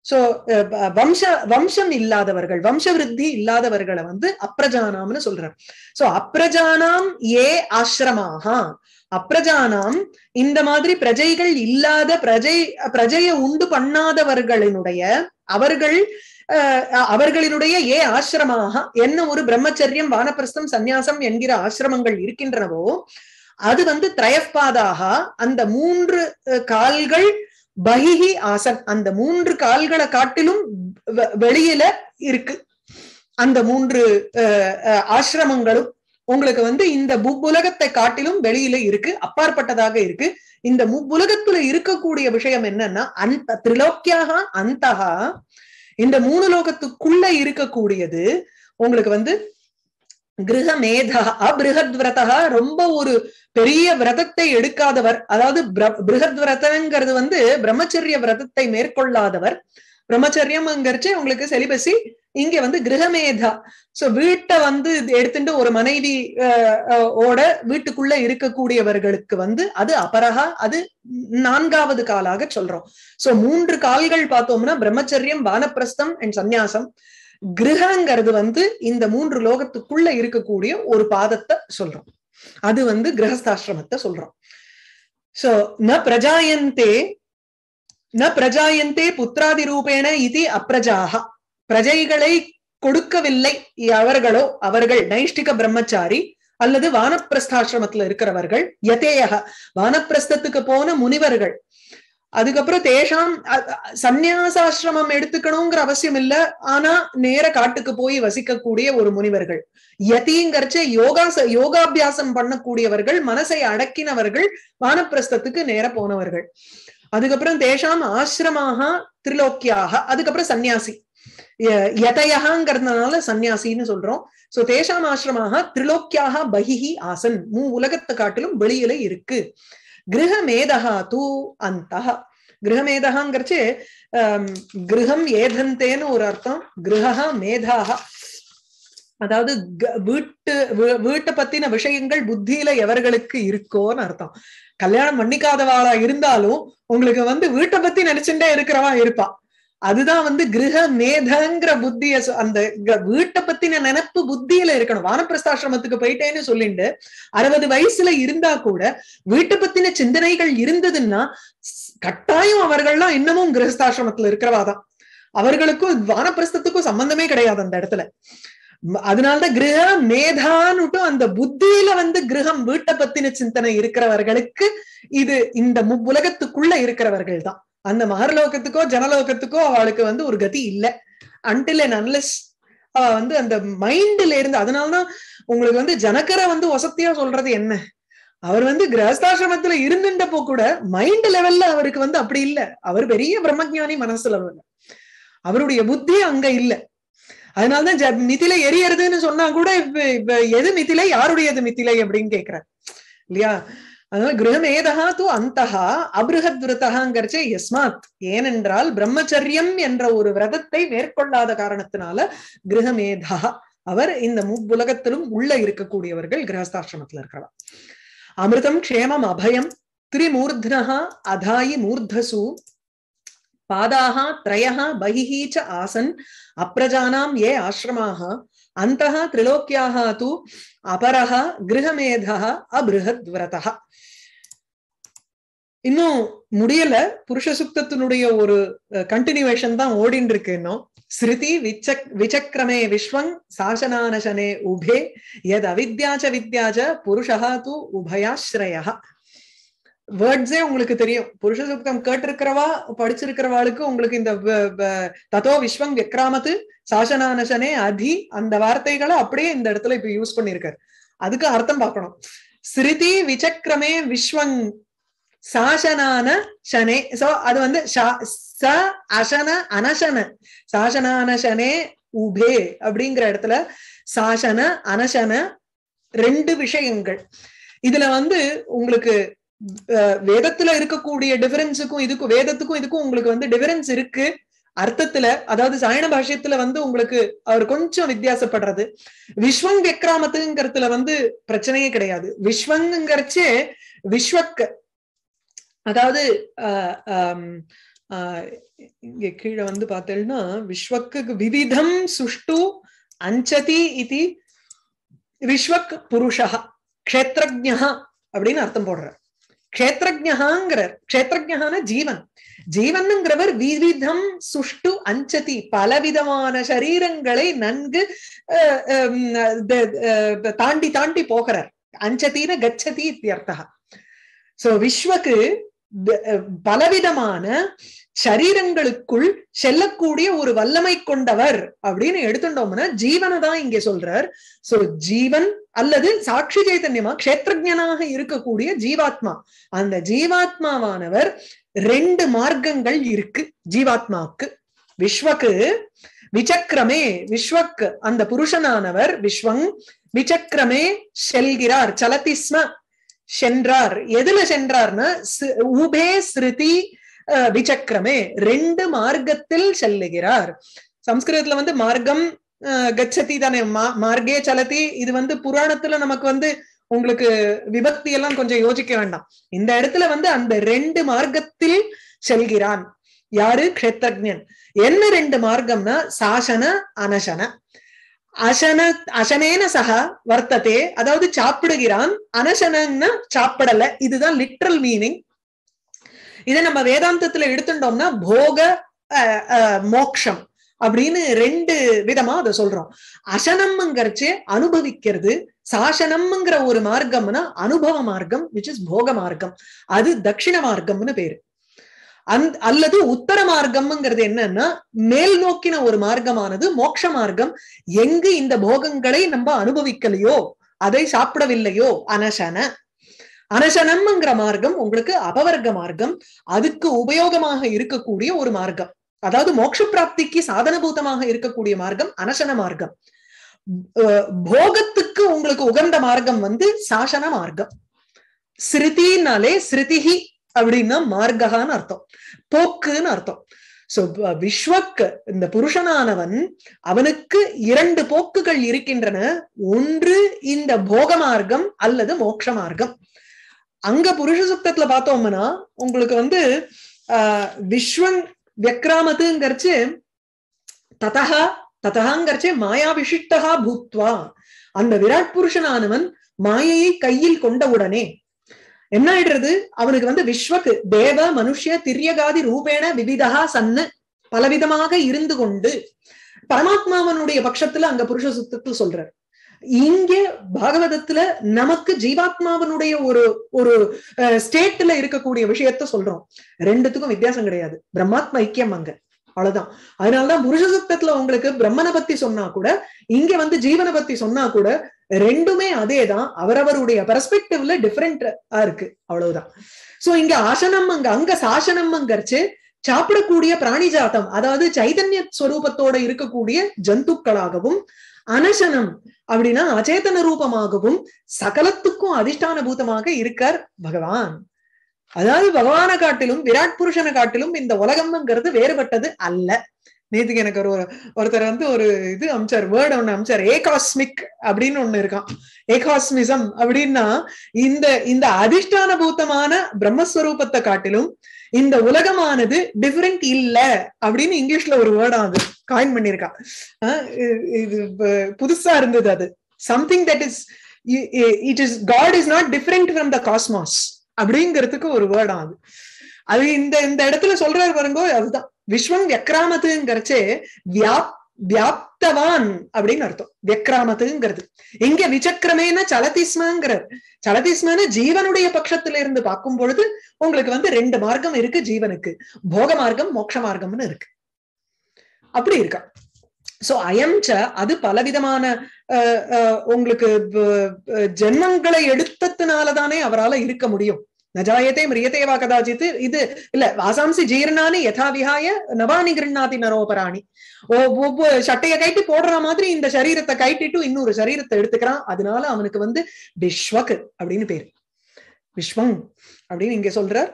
சோ வம்ச வம்சம் இல்லாதவர்கள் வம்ச விருத்தி இல்லாதவர்களை வந்து அப்ரஜானாம்னு சொல்றார் சோ அப்ரஜானாம் ஏ ஆசிரமாகா அப்ரஜானாம் இந்த மாதிரி பிரஜைகள் இல்லாத பிரஜை பிரஜையை உண்டு பண்ணாதவர்களினுடைய அவர்கள் அவர்களினுடைய ஏ ஆசிரமாக என்ன ஒரு பிரம்மச்சரியம் வானப்பிரஸ்தம் சந்நியாசம் என்கிற ஆசிரமங்கள் இருக்கின்றனவோ அது வந்து திரயப்பாதாக அந்த மூன்று கால்கள் பகிஹி ஆசன் அந்த மூன்று கால்களை காட்டிலும் வெளியில இருக்கு அந்த மூன்று ஆசிரமங்களும் உங்களுக்கு வந்து இந்த முப்புலகத்தை காட்டிலும் வெளியில இருக்கு அப்பாற்பட்டதாக இருக்கு இந்த முப்புலகத்துல இருக்கக்கூடிய விஷயம் என்னன்னா அந்த திரிலோக்கியாக அந்தகா இந்த மூணு லோகத்துக்குள்ள இருக்கக்கூடியது உங்களுக்கு வந்து கிரக மேதா அபிருகத் விரதா ரொம்ப ஒரு பெரிய விரதத்தை எடுக்காதவர் அதாவது பிருகத் விரதங்கிறது வந்து பிரம்மச்சரிய விரதத்தை மேற்கொள்ளாதவர் பிரம்மச்சரியம்ங்கிறச்சு உங்களுக்கு செலிபசி இங்க வந்து கிரகமேதா சோ வீட்டை வந்து எடுத்துட்டு ஒரு மனைவி ஓட வீட்டுக்குள்ள இருக்கக்கூடியவர்களுக்கு வந்து அது அபரகா அது நான்காவது காலாக சொல்றோம் சோ மூன்று கால்கள் பார்த்தோம்னா பிரம்மச்சரியம் வானப்பிரஸ்தம் அண்ட் சந்நியாசம் கிரகங்கிறது வந்து இந்த மூன்று லோகத்துக்குள்ள இருக்கக்கூடிய ஒரு பாதத்தை சொல்றோம் அது வந்து கிரகஸ்தாசிரமத்தை சொல்றோம் சோ ந பிரஜாயந்தே ந பிரஜாயந்தே புத்திராதி ரூபேண இது அப்பிரஜாக பிரஜைகளை கொடுக்கவில்லை அவர்களோ அவர்கள் நைஷ்டிக பிரம்மச்சாரி அல்லது வானப்பிரஸ்தாசிரமத்துல இருக்கிறவர்கள் யதேயக வானப்பிரஸ்தத்துக்கு போன முனிவர்கள் அதுக்கப்புறம் தேஷாம் சந்நியாசாசிரமம் எடுத்துக்கணுங்கிற அவசியம் இல்ல ஆனா நேர காட்டுக்கு போய் வசிக்கக்கூடிய ஒரு முனிவர்கள் யதிங்கிறச்ச யோகா யோகாபியாசம் பண்ணக்கூடியவர்கள் மனசை அடக்கினவர்கள் வானப்பிரஸ்தத்துக்கு நேர போனவர்கள் அதுக்கப்புறம் தேஷாம் ஆசிரமாக திரிலோக்கியாக அதுக்கப்புறம் சன்னியாசி யதயகாங்கிறதுனால சன்னியாசின்னு சொல்றோம் சோ தேஷாம் ஆசிரமாக திரிலோக்கியாக பகிஹி ஆசன் மூ உலகத்தை காட்டிலும் வெளியில இருக்கு கிரகமேதகா தூ அந்த கிரகமேதகாங்கிறச்சு கிரகம் ஏதந்தேன்னு ஒரு அர்த்தம் கிரகா மேதாக அதாவது வீட்டு வீட்டை பத்தின விஷயங்கள் புத்தியில எவர்களுக்கு இருக்கோன்னு அர்த்தம் கல்யாணம் பண்ணிக்காதவாளா இருந்தாலும் உங்களுக்கு வந்து வீட்டை பத்தி நினைச்சுட்டே இருக்கிறவா இருப்பா அதுதான் வந்து கிரக மேதங்கிற புத்திய அந்த வீட்டை பத்தின நினைப்பு புத்தியில இருக்கணும் வானப்பிரஸ்தாசிரமத்துக்கு போயிட்டேன்னு சொல்லிட்டு அறுபது வயசுல இருந்தா கூட வீட்டை பத்தின சிந்தனைகள் இருந்ததுன்னா கட்டாயம் அவர்கள்லாம் இன்னமும் கிரகஸ்தாசிரமத்துல இருக்கிறவாதான் அவர்களுக்கும் வானப்பிரஸ்தத்துக்கும் சம்பந்தமே கிடையாது அந்த இடத்துல அதனாலதான் கிரக மேதான்னுட்டும் அந்த புத்தியில வந்து கிரகம் வீட்டை பத்தின சிந்தனை இருக்கிறவர்களுக்கு இது இந்த உலகத்துக்குள்ள இருக்கிறவர்கள் தான் அந்த மகர்லோகத்துக்கோ ஜனலோகத்துக்கோ அவளுக்கு வந்து ஒரு கதி இல்லை அன்டில் அண்ட் அன்லெஸ் அவ வந்து அந்த மைண்ட்ல இருந்து அதனாலதான் உங்களுக்கு வந்து ஜனக்கரை வந்து வசத்தியா சொல்றது என்ன அவர் வந்து கிரகஸ்தாசிரமத்துல இருந்துட்டப்போ கூட மைண்ட் லெவல்ல அவருக்கு வந்து அப்படி இல்ல அவர் பெரிய பிரம்மஜானி மனசுல அவருடைய புத்தி அங்க இல்ல அதனாலதான் மிதிலை எரியறதுன்னு சொன்னா கூட இப்ப எது மிதிலை யாருடையது மிதிலை அப்படின்னு கேக்குறார் இல்லையா அதனால கிரகமேதகா தூ அந்தகா அபிருகத் விரதகாங்கிறச்சே எஸ்மாத் ஏனென்றால் பிரம்மச்சரியம் என்ற ஒரு விரதத்தை மேற்கொள்ளாத காரணத்தினால கிரகமேதா அவர் இந்த முப்புலகத்திலும் உள்ள இருக்கக்கூடியவர்கள் கிரகஸ்தாசிரமத்துல இருக்கலாம் அமிர்தம் க்ஷேமம் அபயம் திரிமூர்த்னஹா அதாயி மூர்தசு பாதாக திரயः बहिः च आसन् अप्रजानां ये आश्रमाः अन्तः त्रिलोक्याः तु अपरः गृहमेधः அபிருகத்விரதः இன்னும் முடியல புருஷ சுக்தத்தினுடைய ஒரு கண்டினியூவேஷன் தான் ஓடின்னு இருக்கு இன்னும் ஸ்ருதி விச்சக் விசக்கிரமே விஸ்வங் சாசனானசனே உபே எத் அவித்யாச்ச வித்யாச்ச புருஷா து உபயாஸ்ரயா வேர்ட்ஸே உங்களுக்கு தெரியும் புருஷ சுக்தம் கேட்டிருக்கிறவா படிச்சிருக்கிறவாளுக்கு உங்களுக்கு இந்த ததோ விஸ்வங் விக்ராமத்து சாசனானசனே அதி அந்த வார்த்தைகளை அப்படியே இந்த இடத்துல இப்ப யூஸ் பண்ணிருக்காரு அதுக்கு அர்த்தம் பார்க்கணும் ஸ்ருதி விசக்கிரமே விஸ்வங் சாசனான சனே சோ அது வந்து ச அசன அனசன சாசனானசனே உபே அப்படிங்கிற இடத்துல சாசன அனசன ரெண்டு விஷயங்கள் இதுல வந்து உங்களுக்கு வேதத்துல இருக்கக்கூடிய டிஃபரன்ஸுக்கும் இதுக்கும் வேதத்துக்கும் இதுக்கும் உங்களுக்கு வந்து டிஃபரன்ஸ் இருக்கு அர்த்தத்துல அதாவது சாயன பாஷ்யத்துல வந்து உங்களுக்கு அவர் கொஞ்சம் வித்தியாசப்படுறது விஸ்வங் விக்ராமத்துங்கிறதுல வந்து பிரச்சனையே கிடையாது விஸ்வங்கிறச்சே விஸ்வக் அதாவது ஆஹ் இங்க கீழே வந்து பார்த்தேன்னா விஸ்வக்கு விவிதம் சுஷ்டு அஞ்சதி இது விஸ்வக் புருஷா க்ஷேத்ரஜா அப்படின்னு அர்த்தம் போடுறார் க்ஷேத்ரஜாங்கிறார் க்ஷேத்ரஜான ஜீவன் ஜீவனுங்கிறவர் விவிதம் சுஷ்டு அஞ்சதி பலவிதமான சரீரங்களை நன்கு அஹ், ஹம், த- அஹ், தாண்டி தாண்டி போகிறார் அஞ்சதின கச்சதி இத்தியர்த்தா சோ விஸ்வக்கு ப- அஹ், பலவிதமான சரீரங்களுக்குள் செல்லக்கூடிய ஒரு வல்லமை கொண்டவர் அப்படின்னு எடுத்துட்டோம்னா ஜீவனை தான் இங்க சொல்றார் சோ ஜீவன் அல்லது சாட்சி சைத்தன்யமா க்ஷேத்ரஜனாக இருக்கக்கூடிய ஜீவாத்மா அந்த ஜீவாத்மாவானவர் ரெண்டு மார்க்கங்கள் இருக்கு ஜீவாத்மாவுக்கு விஸ்வக்கு விசக்கிரமே விஸ்வக் அந்த புருஷனானவர் விஸ்வங் விசக்கிரமே செல்கிறார் சலதிஸ்ம சென்றார் எதுல சென்றார்னா சி- உபே ஸ்ருதி அஹ், விசக்கிரமே ரெண்டு மார்க்கத்தில் செல்லுகிறார் சம்ஸ்கிருதத்துல வந்து மார்க்கம் அஹ், கச்சதி தானே மா- மார்க்கே சலதி இது வந்து புராணத்துல நமக்கு வந்து உங்களுக்கு விபக்தி எல்லாம் கொஞ்சம் யோசிக்க வேண்டாம் இந்த இடத்துல வந்து அந்த ரெண்டு மார்க்கத்தில் செல்கிறான் யாரு க்ஷேத்ரஜன் என்ன ரெண்டு மார்க்கம்னா சாசன அனசன அசன அசனேன சக வர்த்ததே அதாவது சாப்பிடுகிறான் அனசனன்னா சாப்பிடல இதுதான் லிட்ரல் மீனிங் இதை நம்ம வேதாந்தத்துல எடுத்துட்டோம்னா போக அஹ், அஹ், மோக்ஷம் அப்படின்னு ரெண்டு விதமா அதை சொல்றோம் அசனம்ங்கிறச்சு அனுபவிக்கிறது சாசனம்ங்கிற ஒரு மார்க்கம்னா அனுபவ மார்க்கம் விச் இஸ் போக மார்க்கம் அது தட்சிண மார்க்கம்னு பேரு அந் அல்லது உத்தர மார்க்கம்ங்கிறது என்னன்னா மேல் நோக்கின ஒரு மார்க்கமானது மோட்ச மார்க்கம் எங்கு இந்த போகங்களை நம்ம அனுபவிக்கலையோ அதை சாப்பிடவில்லையோ அனசன அனசனம்ங்கிற மார்க்கம் உங்களுக்கு அபவர்க்க மார்க்கம் அதுக்கு உபயோகமாக இருக்கக்கூடிய ஒரு மார்க்கம் அதாவது மோட்ச பிராப்திக்கு சாதனபூதமாக இருக்கக்கூடிய மார்க்கம் அனசன மார்க்கம் அஹ் போகத்துக்கு உங்களுக்கு உகந்த மார்க்கம் வந்து சாசன மார்க்கம் ஸ்ருதினாலே ஸ்ருதிஹி அப்படின்னா மார்க்ககான்னு அர்த்தம் போக்குன்னு அர்த்தம் சோ விஸ்வக் இந்த புருஷனானவன் அவனுக்கு இரண்டு போக்குகள் இருக்கின்றன ஒன்று இந்த போக மார்க்கம் அல்லது மோட்ச மார்க்கம் அங்க புருஷ சுத்தத்துல பார்த்தோம்னா உங்களுக்கு வந்து ஆஹ் விஸ்வன் வியக்ராமத்துங்கிறச்சு ததா ததாங்கிறச்சே மாயா விசிஷ்டகா பூத்வா அந்த விராட் புருஷனானவன் மாயையை கையில் கொண்டவுடனே என்ன ஆயிடுறது அவனுக்கு வந்து விஸ்வக்கு தேவ மனுஷ்ய திரியகாதி ரூபேண விவிதா சன்னு பலவிதமாக இருந்து கொண்டு பரமாத்மாவனுடைய பட்சத்துல அங்க புருஷ சுத்தத்தில் சொல்றார் இங்கே பாகவதத்துல நமக்கு ஜீவாத்மாவனுடைய ஒரு ஒரு ஸ்டேட்ல இருக்கக்கூடிய விஷயத்த சொல்றோம் ரெண்டுத்துக்கும் வித்தியாசம் கிடையாது பிரம்மாத்மா ஐக்கியம் அங்க அவ்வளவுதான் அதனாலதான் புருஷ சுத்தத்துல உங்களுக்கு பிரம்மனை பத்தி சொன்னா கூட இங்க வந்து ஜீவனை பத்தி சொன்னா கூட ரெண்டுமே அதேதான் அவரவருடைய பெர்ஸ்பெக்டிவ்ல டிஃபரெண்டா இருக்கு அவ்வளவுதான் சோ இங்க ஆசனம் அங்க அங்க சாசனம்ங்கிறச்சு சாப்பிடக்கூடிய பிராணி ஜாத்தம் அதாவது சைதன்ய ஸ்வரூபத்தோட இருக்கக்கூடிய ஜந்துக்களாகவும் அனசனம் அப்படின்னா அச்சேதன ரூபமாகவும் சகலத்துக்கும் அதிஷ்டான பூதமாக இருக்கார் பகவான் அதாவது பகவான காட்டிலும் விராட் புருஷனை காட்டிலும் இந்த உலகம்ங்கிறது வேறுபட்டது அல்ல நேத்துக்கு எனக்கு ஒரு ஒருத்தர் வந்து ஒரு இது அமிச்சார் வேர்டு ஒண்ணு அமிச்சார் ஏகாஸ்மிக் அப்படின்னு ஒண்ணு இருக்கான் ஏகாஸ்மிசம் அப்படின்னா இந்த இந்த அதிஷ்டான பூத்தமான பிரம்மஸ்வரூபத்தை காட்டிலும் இந்த உலகமானது டிஃபரெண்ட் இல்ல அப்படின்னு இங்கிலீஷ்ல ஒரு வேர்டா அது காயின் பண்ணிருக்கா இது புதுசா இருந்தது அது something that is it is God is not different from the cosmos அப்படிங்கிறதுக்கு ஒரு வேர்டா அது அது இந்த இந்த இடத்துல சொல்றாரு பாருங்க அதுதான் விஸ்வம் வியக்ராமத்துங்கிறச்சே வியாப் வியாப்தவான் அப்படின்னு அர்த்தம் வியக்ராமத்துங்கிறது எங்க விசக்கிரமேன சலதிஸ்மங்கிறார் சலதிஸ்மன ஜீவனுடைய பட்சத்துல இருந்து பார்க்கும் பொழுது உங்களுக்கு வந்து ரெண்டு மார்க்கம் இருக்கு ஜீவனுக்கு போக மார்க்கம் மோட்ச மார்க்கம்னு இருக்கு அப்படி இருக்கா சோ அயம் ச அது பலவிதமான உங்களுக்கு ஜென்மங்களை எடுத்ததுனாலதானே அவரால் இருக்க முடியும் நஜாயத்தே மிரியத்தேவா கதாச்சித் இது இல்ல வாசாம்சி ஜீர்ணானி யதா விஹாய நவானி கிருண்ணாதி நரோபராணி ஒவ்வொரு சட்டைய கைட்டு போடுற மாதிரி இந்த சரீரத்தை கைட்டிட்டு இன்னொரு சரீரத்தை எடுத்துக்கிறான் அதனால அவனுக்கு வந்து விஸ்வக் அப்படின்னு பேரு விஸ்வங் அப்படின்னு இங்க சொல்றார்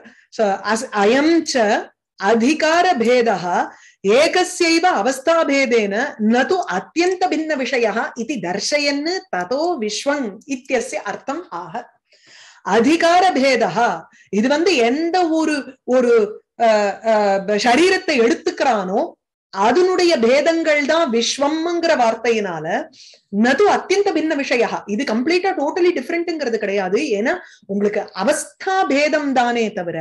அயம் ச அதிகார பேதா ஏகஸ்யைவ அவஸ்தாபேதேன நது அத்தியந்த பின்ன விஷய இது தர்ஷயன்னு ததோ விஸ்வங் இத்தியஸ்ய அர்த்தம் ஆக அதிகார பேதா இது வந்து எந்த ஒரு ஒரு அஹ், அஹ், சரீரத்தை எடுத்துக்கிறானோ அதனுடைய பேதங்கள் தான் விஸ்வம்ங்கிற வார்த்தையினால நது அத்தியந்த பின்ன விஷயா இது கம்ப்ளீட்டா டோட்டலி டிஃப்ரெண்ட்ங்கிறது கிடையாது ஏன்னா உங்களுக்கு அவஸ்தா பேதம் தானே தவிர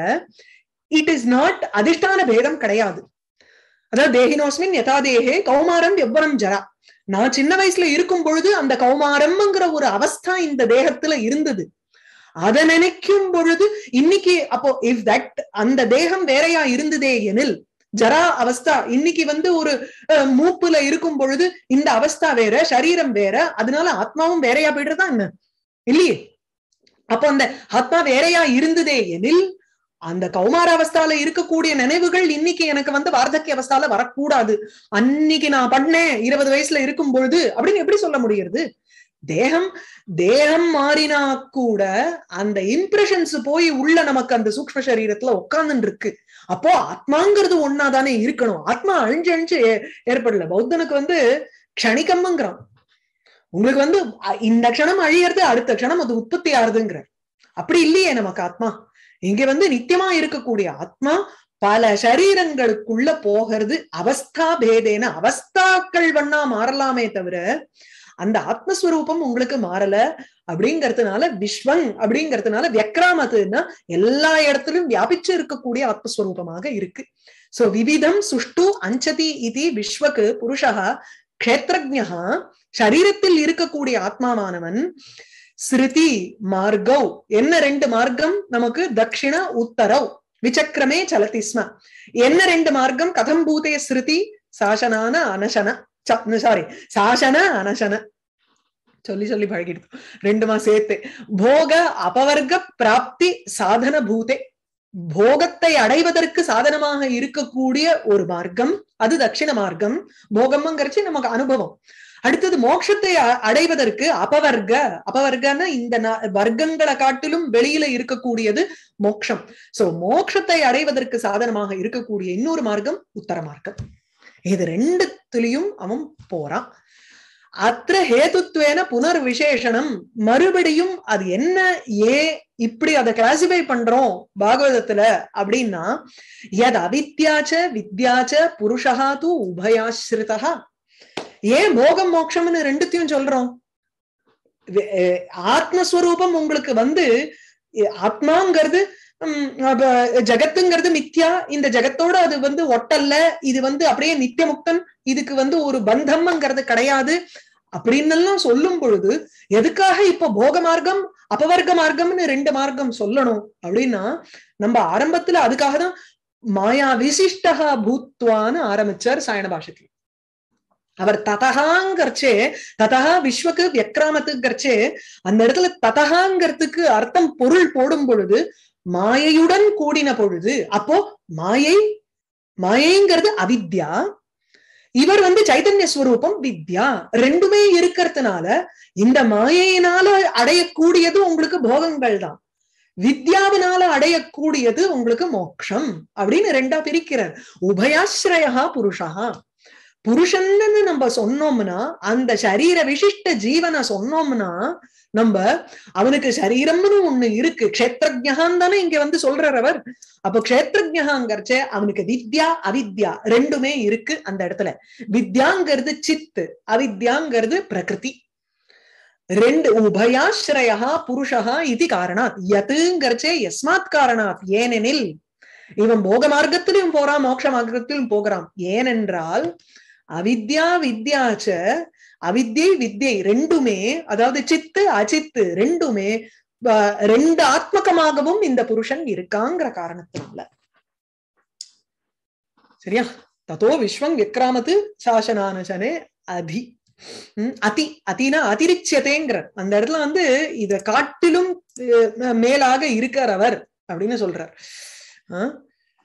இட் இஸ் நாட் அதிஷ்டான பேதம் கிடையாது அதாவது தேகினோஸ்மின் யதா தேகே கௌமாரம் எவ்வரம் ஜரா நான் சின்ன வயசுல இருக்கும் பொழுது அந்த கௌமாரம்ங்கிற ஒரு அவஸ்தா இந்த தேகத்துல இருந்தது அதை நினைக்கும் பொழுது இன்னைக்கு அப்போ இஃப் தட் அந்த தேகம் வேறையா இருந்ததே எனில் ஜரா அவஸ்தா இன்னைக்கு வந்து ஒரு அஹ், மூப்புல இருக்கும் பொழுது இந்த அவஸ்தா வேற சரீரம் வேற அதனால ஆத்மாவும் வேறையா போயிடுறதா என்ன இல்லையே அப்போ அந்த ஆத்மா வேறையா இருந்ததே எனில் அந்த கௌமார அவஸ்தால இருக்கக்கூடிய நினைவுகள் இன்னைக்கு எனக்கு வந்து வார்த்தக்கிய அவஸ்தால வரக்கூடாது அன்னைக்கு நான் பண்ணேன் இருபது வயசுல இருக்கும் பொழுது அப்படின்னு எப்படி சொல்ல முடியுது தேகம் தேகம் மாறினா கூட அந்த இம்ப்ரெஷன்ஸ் போய் உள்ள நமக்கு அந்த சூக்ம சரீரத்துல உட்கார்ந்துட்டு இருக்கு அப்போ ஆத்மாங்கிறது ஒன்னாதானே இருக்கணும் ஆத்மா அழிஞ்சு அழிஞ்சு ஏ- ஏற்படல பௌத்தனுக்கு வந்து க்ஷணிகம்ங்கிறான் உங்களுக்கு வந்து அ- இந்த க்ஷணம் அழியறது அடுத்த க்ஷணம் அது உற்பத்தி ஆறுதுங்கிற அப்படி இல்லையே நமக்கு ஆத்மா இங்க வந்து நித்தியமா இருக்கக்கூடிய ஆத்மா பல சரீரங்களுக்குள்ள போகிறது அவஸ்தா பேதேன அவஸ்தாக்கள் வண்ணா மாறலாமே தவிர அந்த ஆத்மஸ்வரூபம் உங்களுக்கு மாறல அப்படிங்கறதுனால விஸ்வங் அப்படிங்கறதுனால வியக்ராமத்துன்னா எல்லா இடத்திலும் வியாபிச்சு இருக்கக்கூடிய ஆத்மஸ்வரூபமாக இருக்கு சோ விவிதம் சுஷ்டு அஞ்சதி இது விஸ்வக்கு புருஷா க்ஷேத்ரஜா சரீரத்தில் இருக்கக்கூடிய ஆத்மாவானவன் ஸ்ருதி மார்கவ் என்ன ரெண்டு மார்க்கம் நமக்கு தக்ஷிண உத்தரவ் விசக்கிரமே சலதி ஸ்ம என்ன ரெண்டு மார்க்கம் கதம் பூதே ஸ்ருதி சாசனான அனசன சாரி சாசன அனசன சொல்லி சொல்லி பழகிடுது ரெண்டுமா சேர்த்து போக அபவர்க்க பிராப்தி சாதன பூதே போகத்தை அடைவதற்கு சாதனமாக இருக்கக்கூடிய ஒரு மார்க்கம் அது தட்சிண மார்க்கம் போகம்ங்கிறச்சு நமக்கு அனுபவம் அடுத்தது மோட்சத்தை அ- அடைவதற்கு அபவர்க்க அபவர்க்கன்னா இந்த ந- வர்க்கங்களை காட்டிலும் வெளியில இருக்கக்கூடியது மோட்சம் சோ மோட்சத்தை அடைவதற்கு சாதனமாக இருக்கக்கூடிய இன்னொரு மார்க்கம் உத்தர மார்க்கம் இது ரெண்டுத்துலயும் அவன் போறான் அத்த ஹேதுத்வேன புனர் விசேஷனம் மறுபடியும் அது என்ன ஏ இப்படி அதை கிளாசிஃபை பண்றோம் பாகவதத்துல அப்படின்னா எத் அவித்யாச்ச வித்யாச்ச புருஷா தூ உபயாஸ்ரிதா ஏன் போகம் மோட்சம்னு ரெண்டுத்தையும் சொல்றோம் வே- அஹ் ஆத்மஸ்வரூபம் உங்களுக்கு வந்து அஹ் ஆத்மாங்கிறது உம், அப்ப ஜகத்துங்கிறது மித்யா இந்த ஜகத்தோட அது வந்து ஒட்டல்ல இது வந்து அப்படியே நித்தியமுக்தன் இதுக்கு வந்து ஒரு பந்தம்ங்கிறது கிடையாது அப்படின்னு எல்லாம் சொல்லும் பொழுது எதுக்காக இப்ப போக மார்க்கம் அபவர்க்க மார்க்கம்னு ரெண்டு மார்க்கம் சொல்லணும் அப்படின்னா நம்ம ஆரம்பத்துல அதுக்காக தான் மாயா விசிஷ்டகா பூத்வான்னு ஆரம்பிச்சார் சாயண பாஷத்துல அவர் ததகாங்கிறச்சே ததகா விஸ்வக்கு வியக்ராமத்துங்கிறச்சே அந்த இடத்துல ததகாங்கிறதுக்கு அர்த்தம் பொருள் போடும் பொழுது மாயையுடன் கூடின பொழுது அப்போ மாயை மாயைங்கிறது அவித்யா இவர் வந்து சைதன்ய ஸ்வரூபம் வித்யா ரெண்டுமே இருக்கிறதுனால இந்த மாயையினால அடையக்கூடியது உங்களுக்கு போகங்கள் தான் வித்யாவினால அடையக்கூடியது உங்களுக்கு மோட்சம் அப்படின்னு ரெண்டா பிரிக்கிறார் உபயாஸ்ரயா புருஷா புருஷன்னு நம்ம சொன்னோம்னா அந்த சரீர விசிஷ்ட ஜீவனை சொன்னோம்னா நம்ம அவனுக்கு சரீரம்னு ஒண்ணு இருக்கு க்ஷேத்ரஜகான் தானே இங்க வந்து சொல்றார் அவர் அப்ப க்ஷேத்ரஜகாங்கிறச்சே அவனுக்கு வித்யா அவித்யா ரெண்டுமே இருக்கு அந்த இடத்துல வித்யாங்கிறது சித்து அவித்யாங்கிறது பிரகிருதி ரெண்டு உபயாஸ்ரயா புருஷா இது காரணாத் யதுங்கிறச்சே எஸ்மாத் காரணாத் ஏனெனில் இவன் போக மார்க்கத்திலும் போறான் மோட்ச மார்க்கத்திலும் போகிறான் ஏனென்றால் அவித்யா வித்யாச்ச அவித்யை வித்யை ரெண்டுமே அதாவது சித்து அச்சித்து ரெண்டுமே அஹ், ரெண்டு ஆத்மகமாகவும் இந்த புருஷன் இருக்காங்கிற காரணத்தினால சரியா ததோ விஸ்வம் விக்ராமத்து சாசனானசனே அதி உம் அதி அதினா அதிரிச்சதேங்கிற அந்த இடத்துல வந்து இத காட்டிலும் அஹ், மேலாக இருக்கார் அவர் அப்படின்னு சொல்றார் ஆஹ்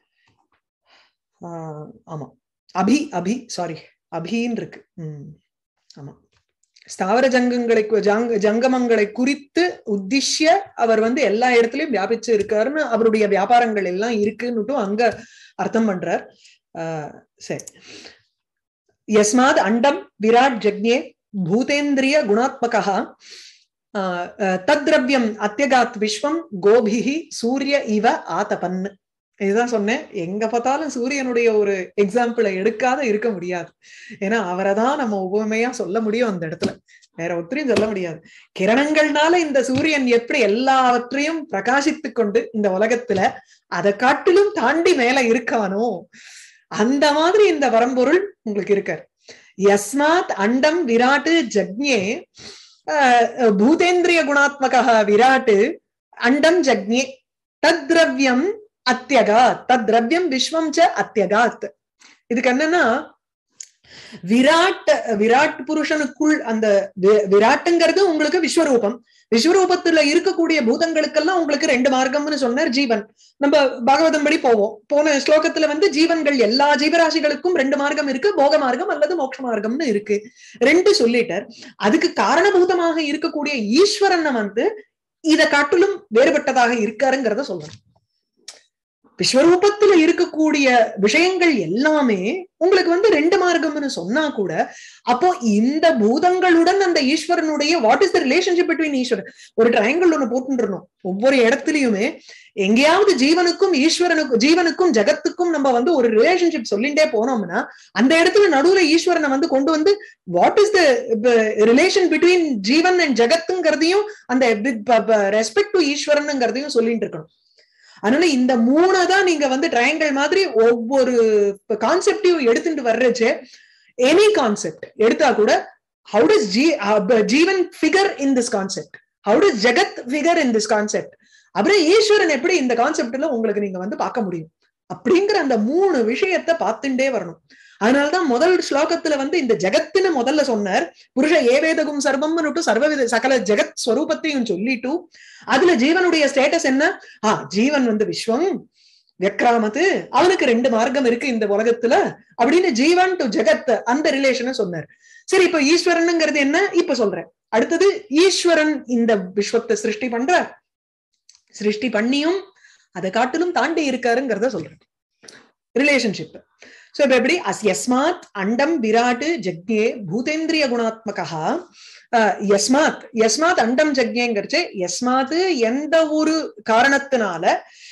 ஆஹ் ஆமா அபி அபி சாரி அபின்னு இருக்கு உம் ஆமா ஸ்தாவர ஜங்கங்களை கு- ஜங்க ஜங்கமங்களை குறித்து உத்திஷ்ய அவர் வந்து எல்லா இடத்துலயும் வியாபிச்சு இருக்காருன்னு அவருடைய வியாபாரங்கள் எல்லாம் இருக்குன்னுட்டும் அங்க அர்த்தம் பண்றார் ஆஹ் சரி யஸ்மாத் அண்டம் விராட் ஜக்ஞே பூதேந்திரிய குணாத்மகா ஆஹ் ஆஹ் தத்ரவ்யம் அத்தியகாத் விஸ்வம் கோபிஹி சூரிய இவ ஆதபன் இதுதான் சொன்னேன் எங்க பார்த்தாலும் சூரியனுடைய ஒரு எக்ஸாம்பிளை எடுக்காத இருக்க முடியாது ஏன்னா அவரை தான் நம்ம உபமையா சொல்ல முடியும் அந்த இடத்துல வேற ஒருத்தரையும் சொல்ல முடியாது கிரணங்கள்னால இந்த சூரியன் எப்படி எல்லாவற்றையும் பிரகாசித்து கொண்டு இந்த உலகத்துல அதை காட்டிலும் தாண்டி மேல இருக்கானோ அந்த மாதிரி இந்த பரம்பொருள் உங்களுக்கு இருக்கார் யஸ்மாத் அண்டம் விராட்டு ஜக்ஞே பூதேந்திரிய குணாத்மக விராட்டு அண்டம் ஜக்ஞே தத்ரவ்யம் அத்தியகாத் தத் திரவியம் விஸ்வம் ச அத்தியகாத் இதுக்கு என்னன்னா விராட் விராட் புருஷனுக்குள் அந்த விராட்டுங்கிறது உங்களுக்கு விஸ்வரூபம் விஸ்வரூபத்துல இருக்கக்கூடிய பூதங்களுக்கெல்லாம் உங்களுக்கு ரெண்டு மார்க்கம்னு சொன்னார் ஜீவன் நம்ம பாகவதம் படி போவோம் போன ஸ்லோகத்துல வந்து ஜீவன்கள் எல்லா ஜீவராசிகளுக்கும் ரெண்டு மார்க்கம் இருக்கு போக மார்க்கம் அல்லது மோட்ச மார்க்கம்னு இருக்கு ரெண்டு சொல்லிட்டார் அதுக்கு காரணபூதமாக இருக்கக்கூடிய ஈஸ்வரனை வந்து இதை காட்டிலும் வேறுபட்டதாக இருக்காருங்கிறத சொல்லணும் விஸ்வரூபத்துல இருக்கக்கூடிய விஷயங்கள் எல்லாமே உங்களுக்கு வந்து ரெண்டு மார்க்கம்னு சொன்னா கூட அப்போ இந்த பூதங்களுடன் அந்த ஈஸ்வரனுடைய what is the relationship between Eswaran ஒரு ட்ரையாங்கிள் ஒண்ணு போட்டுருணும் ஒவ்வொரு இடத்துலயுமே எங்கேயாவது ஜீவனுக்கும் ஈஸ்வரனுக்கும் ஜீவனுக்கும் ஜகத்துக்கும் நம்ம வந்து ஒரு ரிலேஷன்ஷிப் சொல்லிட்டே போனோம்னா அந்த இடத்துல நடுவுல ஈஸ்வரனை வந்து கொண்டு வந்து what is the relation between Jeevan and ஜகத்துங்கிறதையும் அந்த ரெஸ்பெக்ட் டு ஈஸ்வரனுங்கிறதையும் சொல்லிட்டு இருக்கணும் அதனால இந்த மூணை தான் நீங்க வந்து ட்ரையாங்கிள் மாதிரி ஒவ்வொரு கான்செப்டையும் எடுத்துட்டு வர்றச்சு எனி கான்செப்ட் எடுத்தா கூட ஹவு டஸ் ஜீ Jeevan figure in this concept how does Jagat figure in this concept அப்புறம் ஈஸ்வரன் எப்படி இந்த கான்செப்ட்ல உங்களுக்கு நீங்க வந்து பார்க்க முடியும் அப்படிங்கிற அந்த மூணு விஷயத்த பார்த்துட்டே வரணும் அதனாலதான் முதல் ஸ்லோகத்துல வந்து இந்த ஜெகத்துன்னு முதல்ல சொன்னார் புருஷ ஏவேதகும் சர்வம்னு சர்வவித சகல ஜெகத் ஸ்வரூபத்தையும் சொல்லிட்டு அதுல ஜீவனுடைய ஸ்டேட்டஸ் என்ன ஆ ஜீவன் வந்து விஸ்வம் வெக்ராமத்து அவனுக்கு ரெண்டு மார்க்கம் இருக்கு இந்த உலகத்துல அப்படின்னு ஜீவன் டு ஜெகத் அந்த ரிலேஷனை சொன்னார் சரி இப்ப ஈஸ்வரனுங்கிறது என்ன இப்ப சொல்றேன் அடுத்தது ஈஸ்வரன் இந்த விஸ்வத்தை சிருஷ்டி பண்றார் சிருஷ்டி பண்ணியும் அதை காட்டிலும் தாண்டி இருக்காருங்கிறத சொல்றேன் ரிலேஷன்ஷிப் சோ இப்ப எப்படி யஸ்மாத் அண்டம் விராட்டு ஜக்ஞே பூதேந்திரிய குணாத்மகா யஸ்மாத் யஸ்மாத் அண்டம் ஜக்ஞேங்கிறச்சு யஸ்மாத் எந்த ஒரு காரணத்தினால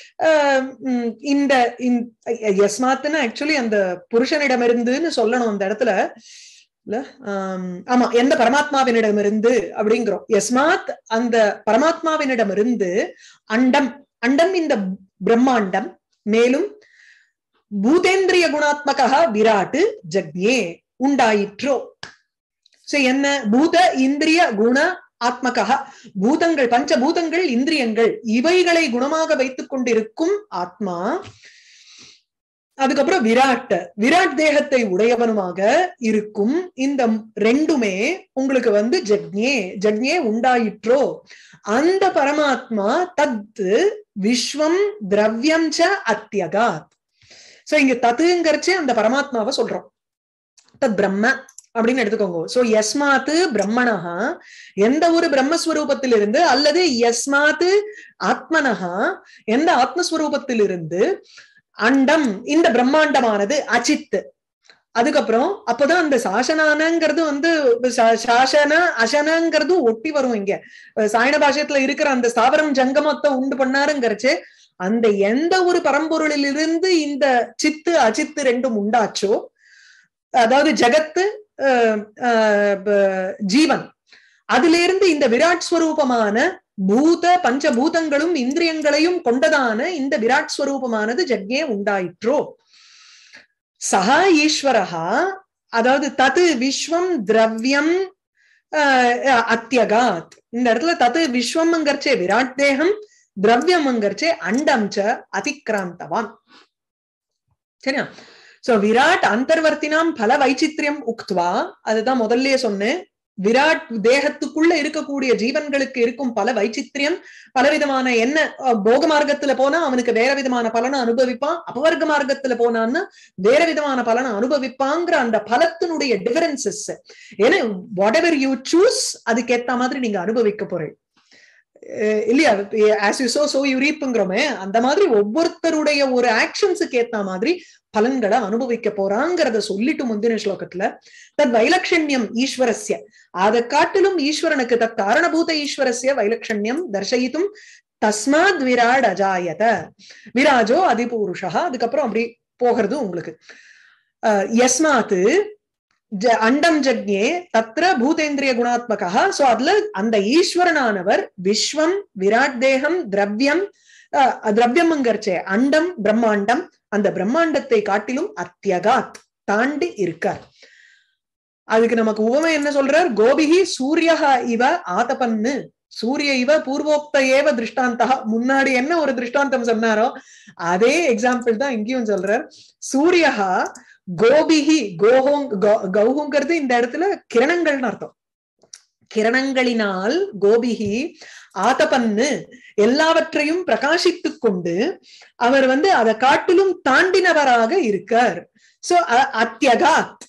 இந்த யஸ்மாத்னு ஆக்சுவலி அந்த புருஷனிடமிருந்துன்னு சொல்லணும் அந்த இடத்துல இல்ல ஆமா எந்த பரமாத்மாவினிடமிருந்து அப்படிங்கிறோம் யஸ்மாத் அந்த பரமாத்மாவினிடமிருந்து அண்டம் அண்டம் இந்த பிரம்மாண்டம் மேலும் பூதேந்திரிய குணாத்மகா விராட்டு ஜக்ஞே உண்டாயிற்றோ சோ என்ன பூத இந்திரிய குண ஆத்மகா பூதங்கள் பஞ்ச பூதங்கள் இந்திரியங்கள் இவைகளை குணமாக வைத்துக் கொண்டிருக்கும் ஆத்மா அதுக்கப்புறம் விராட் விராட் தேகத்தை உடையவனுமாக இருக்கும் இந்த ரெண்டுமே உங்களுக்கு வந்து ஜக்ஞே ஜக்ஞே உண்டாயிற்றோ அந்த பரமாத்மா தத்து விஸ்வம் திரவியம் ச அத்தியகாத் சோ இங்க தத்துங்கிறச்சு அந்த பரமாத்மாவை சொல்றோம் தத் பிரம்ம அப்படின்னு எடுத்துக்கோங்க சோ யஸ்மாத்து பிரம்மணஹா எந்த ஒரு பிரம்மஸ்வரூபத்திலிருந்து அல்லது யஸ்மாத்து ஆத்மனஹா எந்த ஆத்மஸ்வரூபத்திலிருந்து அண்டம் இந்த பிரம்மாண்டமானது அச்சித்து அதுக்கப்புறம் அப்பதான் அந்த சாசனானங்கிறது வந்து சாசன அசனங்கிறது ஒட்டி வரும் இங்க சாயன பாஷத்துல இருக்கிற அந்த ஸ்தாவரம் ஜங்கமத்தை உண்டு பண்ணாருங்கிறச்சு அந்த எந்த ஒரு பரம்பொருளிலிருந்து இந்த சித்து அச்சித்து ரெண்டும் உண்டாச்சோ அதாவது ஜகத்து ஜீவன் அதுல இருந்து இந்த விராட் ஸ்வரூபமான பூத பஞ்சபூதங்களும் இந்திரியங்களையும் கொண்டதான இந்த விராட் ஸ்வரூபமானது ஜக்ஞே உண்டாயிற்றோ சகா ஈஸ்வரஹா அதாவது தது விஸ்வம் திரவியம் அத்தியகாத் இந்த இடத்துல தது விஸ்வம்ங்கிறச்சே விராட் தேகம் திரவியம்ங்கிறச்சே அண்டம் ச அதிக்ராந்தவான் சரியா சோ விராட் அந்தர்வர்த்தினாம் பல வைச்சித்ரியம் உக்துவா அதுதான் முதல்லயே சொன்னேன் விராட் தேகத்துக்குள்ள இருக்கக்கூடிய ஜீவன்களுக்கு இருக்கும் பல வைச்சித்ரியம் பலவிதமான என்ன போக மார்க்கத்துல போனா அவனுக்கு வேற விதமான பலனை அனுபவிப்பான் அபவர்க்க மார்க்கத்துல போனான்னா வேற விதமான பலனை அனுபவிப்பாங்கிற அந்த பலத்தினுடைய டிஃபரன்சஸ் ஏன்னா வாட் எவர் யூ சூஸ் அதுக்கேத்த மாதிரி நீங்க அனுபவிக்க போறேன் இல்லையா as you sow so you ரீப்புங்கிறோமே அந்த மாதிரி ஒவ்வொருத்தருடைய ஒரு ஆக்ஷன்ஸுக்கு ஏத்த மாதிரி பலன்களை அனுபவிக்க போறாங்கிறத சொல்லிட்டு முந்தின ஸ்லோகத்துல தத் வைலக்ஷண்யம் ஈஸ்வரஸ்ய அதை காட்டிலும் ஈஸ்வரனுக்கு தத் காரணபூத ஈஸ்வரஸ்ய வைலக்ஷண்யம் தர்சயித்தும் தஸ்மாத் விராட் அஜாயத விராஜோ அதிபூருஷா அதுக்கப்புறம் அப்படி போகிறது உங்களுக்கு அஹ், யஸ்மாத்து ஜ- அண்டம் ஜக்ஞே தத்ர பூதேந்திரிய குணாத்மகா சோ அதுல அந்த ஈஸ்வரனானவர் விஸ்வம் விராட் தேகம் திரவியம் அஹ், திரவியம்ங்கிறச்சே அண்டம் பிரம்மாண்டம் அந்த பிரம்மாண்டத்தை காட்டிலும் அத்தியகாத் தாண்டி இருக்கார் அதுக்கு நமக்கு உவமை என்ன சொல்றார் கோபிகி சூரியஹா இவ ஆதபன்னு சூரிய இவ பூர்வோக்த ஏவ திருஷ்டாந்தா முன்னாடி என்ன ஒரு திருஷ்டாந்தம் சொன்னாரோ அதே எக்ஸாம்பிள் தான் இங்கேயும் சொல்றார் சூரியஹா கோபிகி கோஹோங் கௌ- கௌஹுங்கிறது இந்த இடத்துல கிரணங்கள்னு அர்த்தம் கிரணங்களினால் கோபிகி ஆதபன்னு எல்லாவற்றையும் பிரகாசித்துக் கொண்டு அவர் வந்து அதை காட்டிலும் தாண்டினவராக இருக்கார் சோ அத்தியகாத்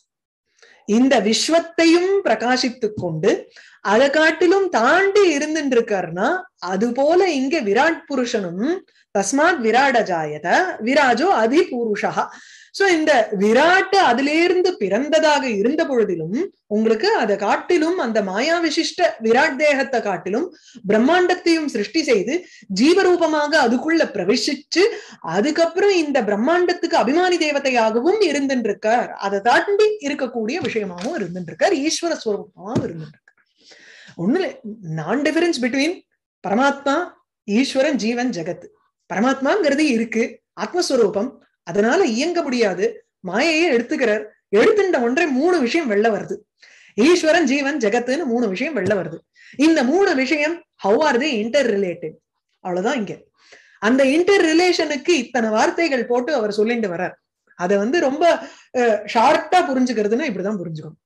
இந்த விஸ்வத்தையும் பிரகாசித்துக் கொண்டு அதை காட்டிலும் தாண்டி இருந்துட்டு இருக்காருன்னா அது போல இங்க விராட் புருஷனும் தஸ்மாத் விராடஜாயத விராஜோ அதிபூருஷா சோ இந்த விராட்டு அதிலிருந்து பிறந்ததாக இருந்த பொழுதிலும் உங்களுக்கு அதை காட்டிலும் அந்த மாயா விசிஷ்ட விராட் தேகத்தை காட்டிலும் பிரம்மாண்டத்தையும் சிருஷ்டி செய்து ஜீவரூபமாக அதுக்குள்ள பிரவேசிச்சு அதுக்கப்புறம் இந்த பிரம்மாண்டத்துக்கு அபிமானி தேவதையாகவும் இருந்துட்டு இருக்கார் அதை தாண்டி இருக்கக்கூடிய விஷயமாகவும் இருந்துட்டு இருக்கார் ஈஸ்வர ஸ்வரூபமாகவும் இருந்துட்டு இருக்கார் ஒண்ணுல நான் டிஃபரன்ஸ் பிட்வீன் பரமாத்மா ஈஸ்வரன் ஜீவன் ஜெகத் பரமாத்மாங்கிறது இருக்கு ஆத்மஸ்வரூபம் அதனால இயங்க முடியாது மாயையே எடுத்துக்கிறார் எடுத்துட்ட ஒன்றே மூணு விஷயம் வெளில வருது ஈஸ்வரன் ஜீவன் ஜெகத்துன்னு மூணு விஷயம் வெளில வருது இந்த மூணு விஷயம் how are the interrelated அவ்வளவுதான் இங்க அந்த இன்டர் ரிலேஷனுக்கு இத்தனை வார்த்தைகள் போட்டு அவர் சொல்லிட்டு வர்றார் அதை வந்து ரொம்ப ஷார்ட்டா புரிஞ்சுக்கிறதுன்னா இப்படிதான் புரிஞ்சுக்கணும்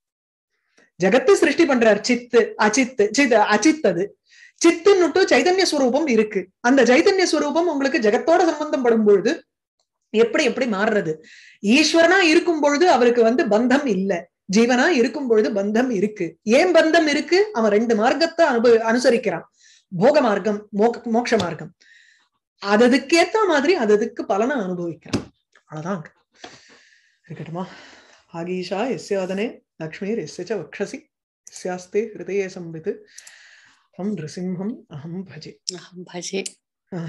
ஜெகத்து சிருஷ்டி பண்றார் சித்து அச்சித்து சித் அச்சித்தது சித்துன்னுட்டு சைதன்ய ஸ்வரூபம் இருக்கு அந்த சைதன்ய ஸ்வரூபம் உங்களுக்கு ஜெகத்தோட சம்பந்தம் படும் பொழுது எப்படி எப்படி மாறுறது ஈஸ்வரனா இருக்கும் பொழுது அவருக்கு வந்து பந்தம் இல்ல ஜீவனா இருக்கும் பொழுது பந்தம் இருக்கு ஏன் பந்தம் இருக்கு அவன் ரெண்டு மார்க்கத்தை அனுபவ அனுசரிக்கிறான் போக மார்க்கம் மோக மோட்ச மார்க்கம் அததுக்கேத்த மாதிரி அததுக்கு பலனை அனுபவிக்கிறான் அவ்வளவுதான் இருக்கட்டுமா ஆகீஷா எஸ்யாதனே லக்ஷ்மீர் எஸ்ய ச வக்ஷசி எஸ்யாஸ்தே ஹிருதயே சம்பித் தம் நிருசிம்ஹம் அஹம் பஜே அஹம் பஜே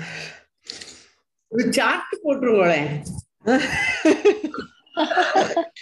ஒரு சார்ட் போட்டுருவோளேன்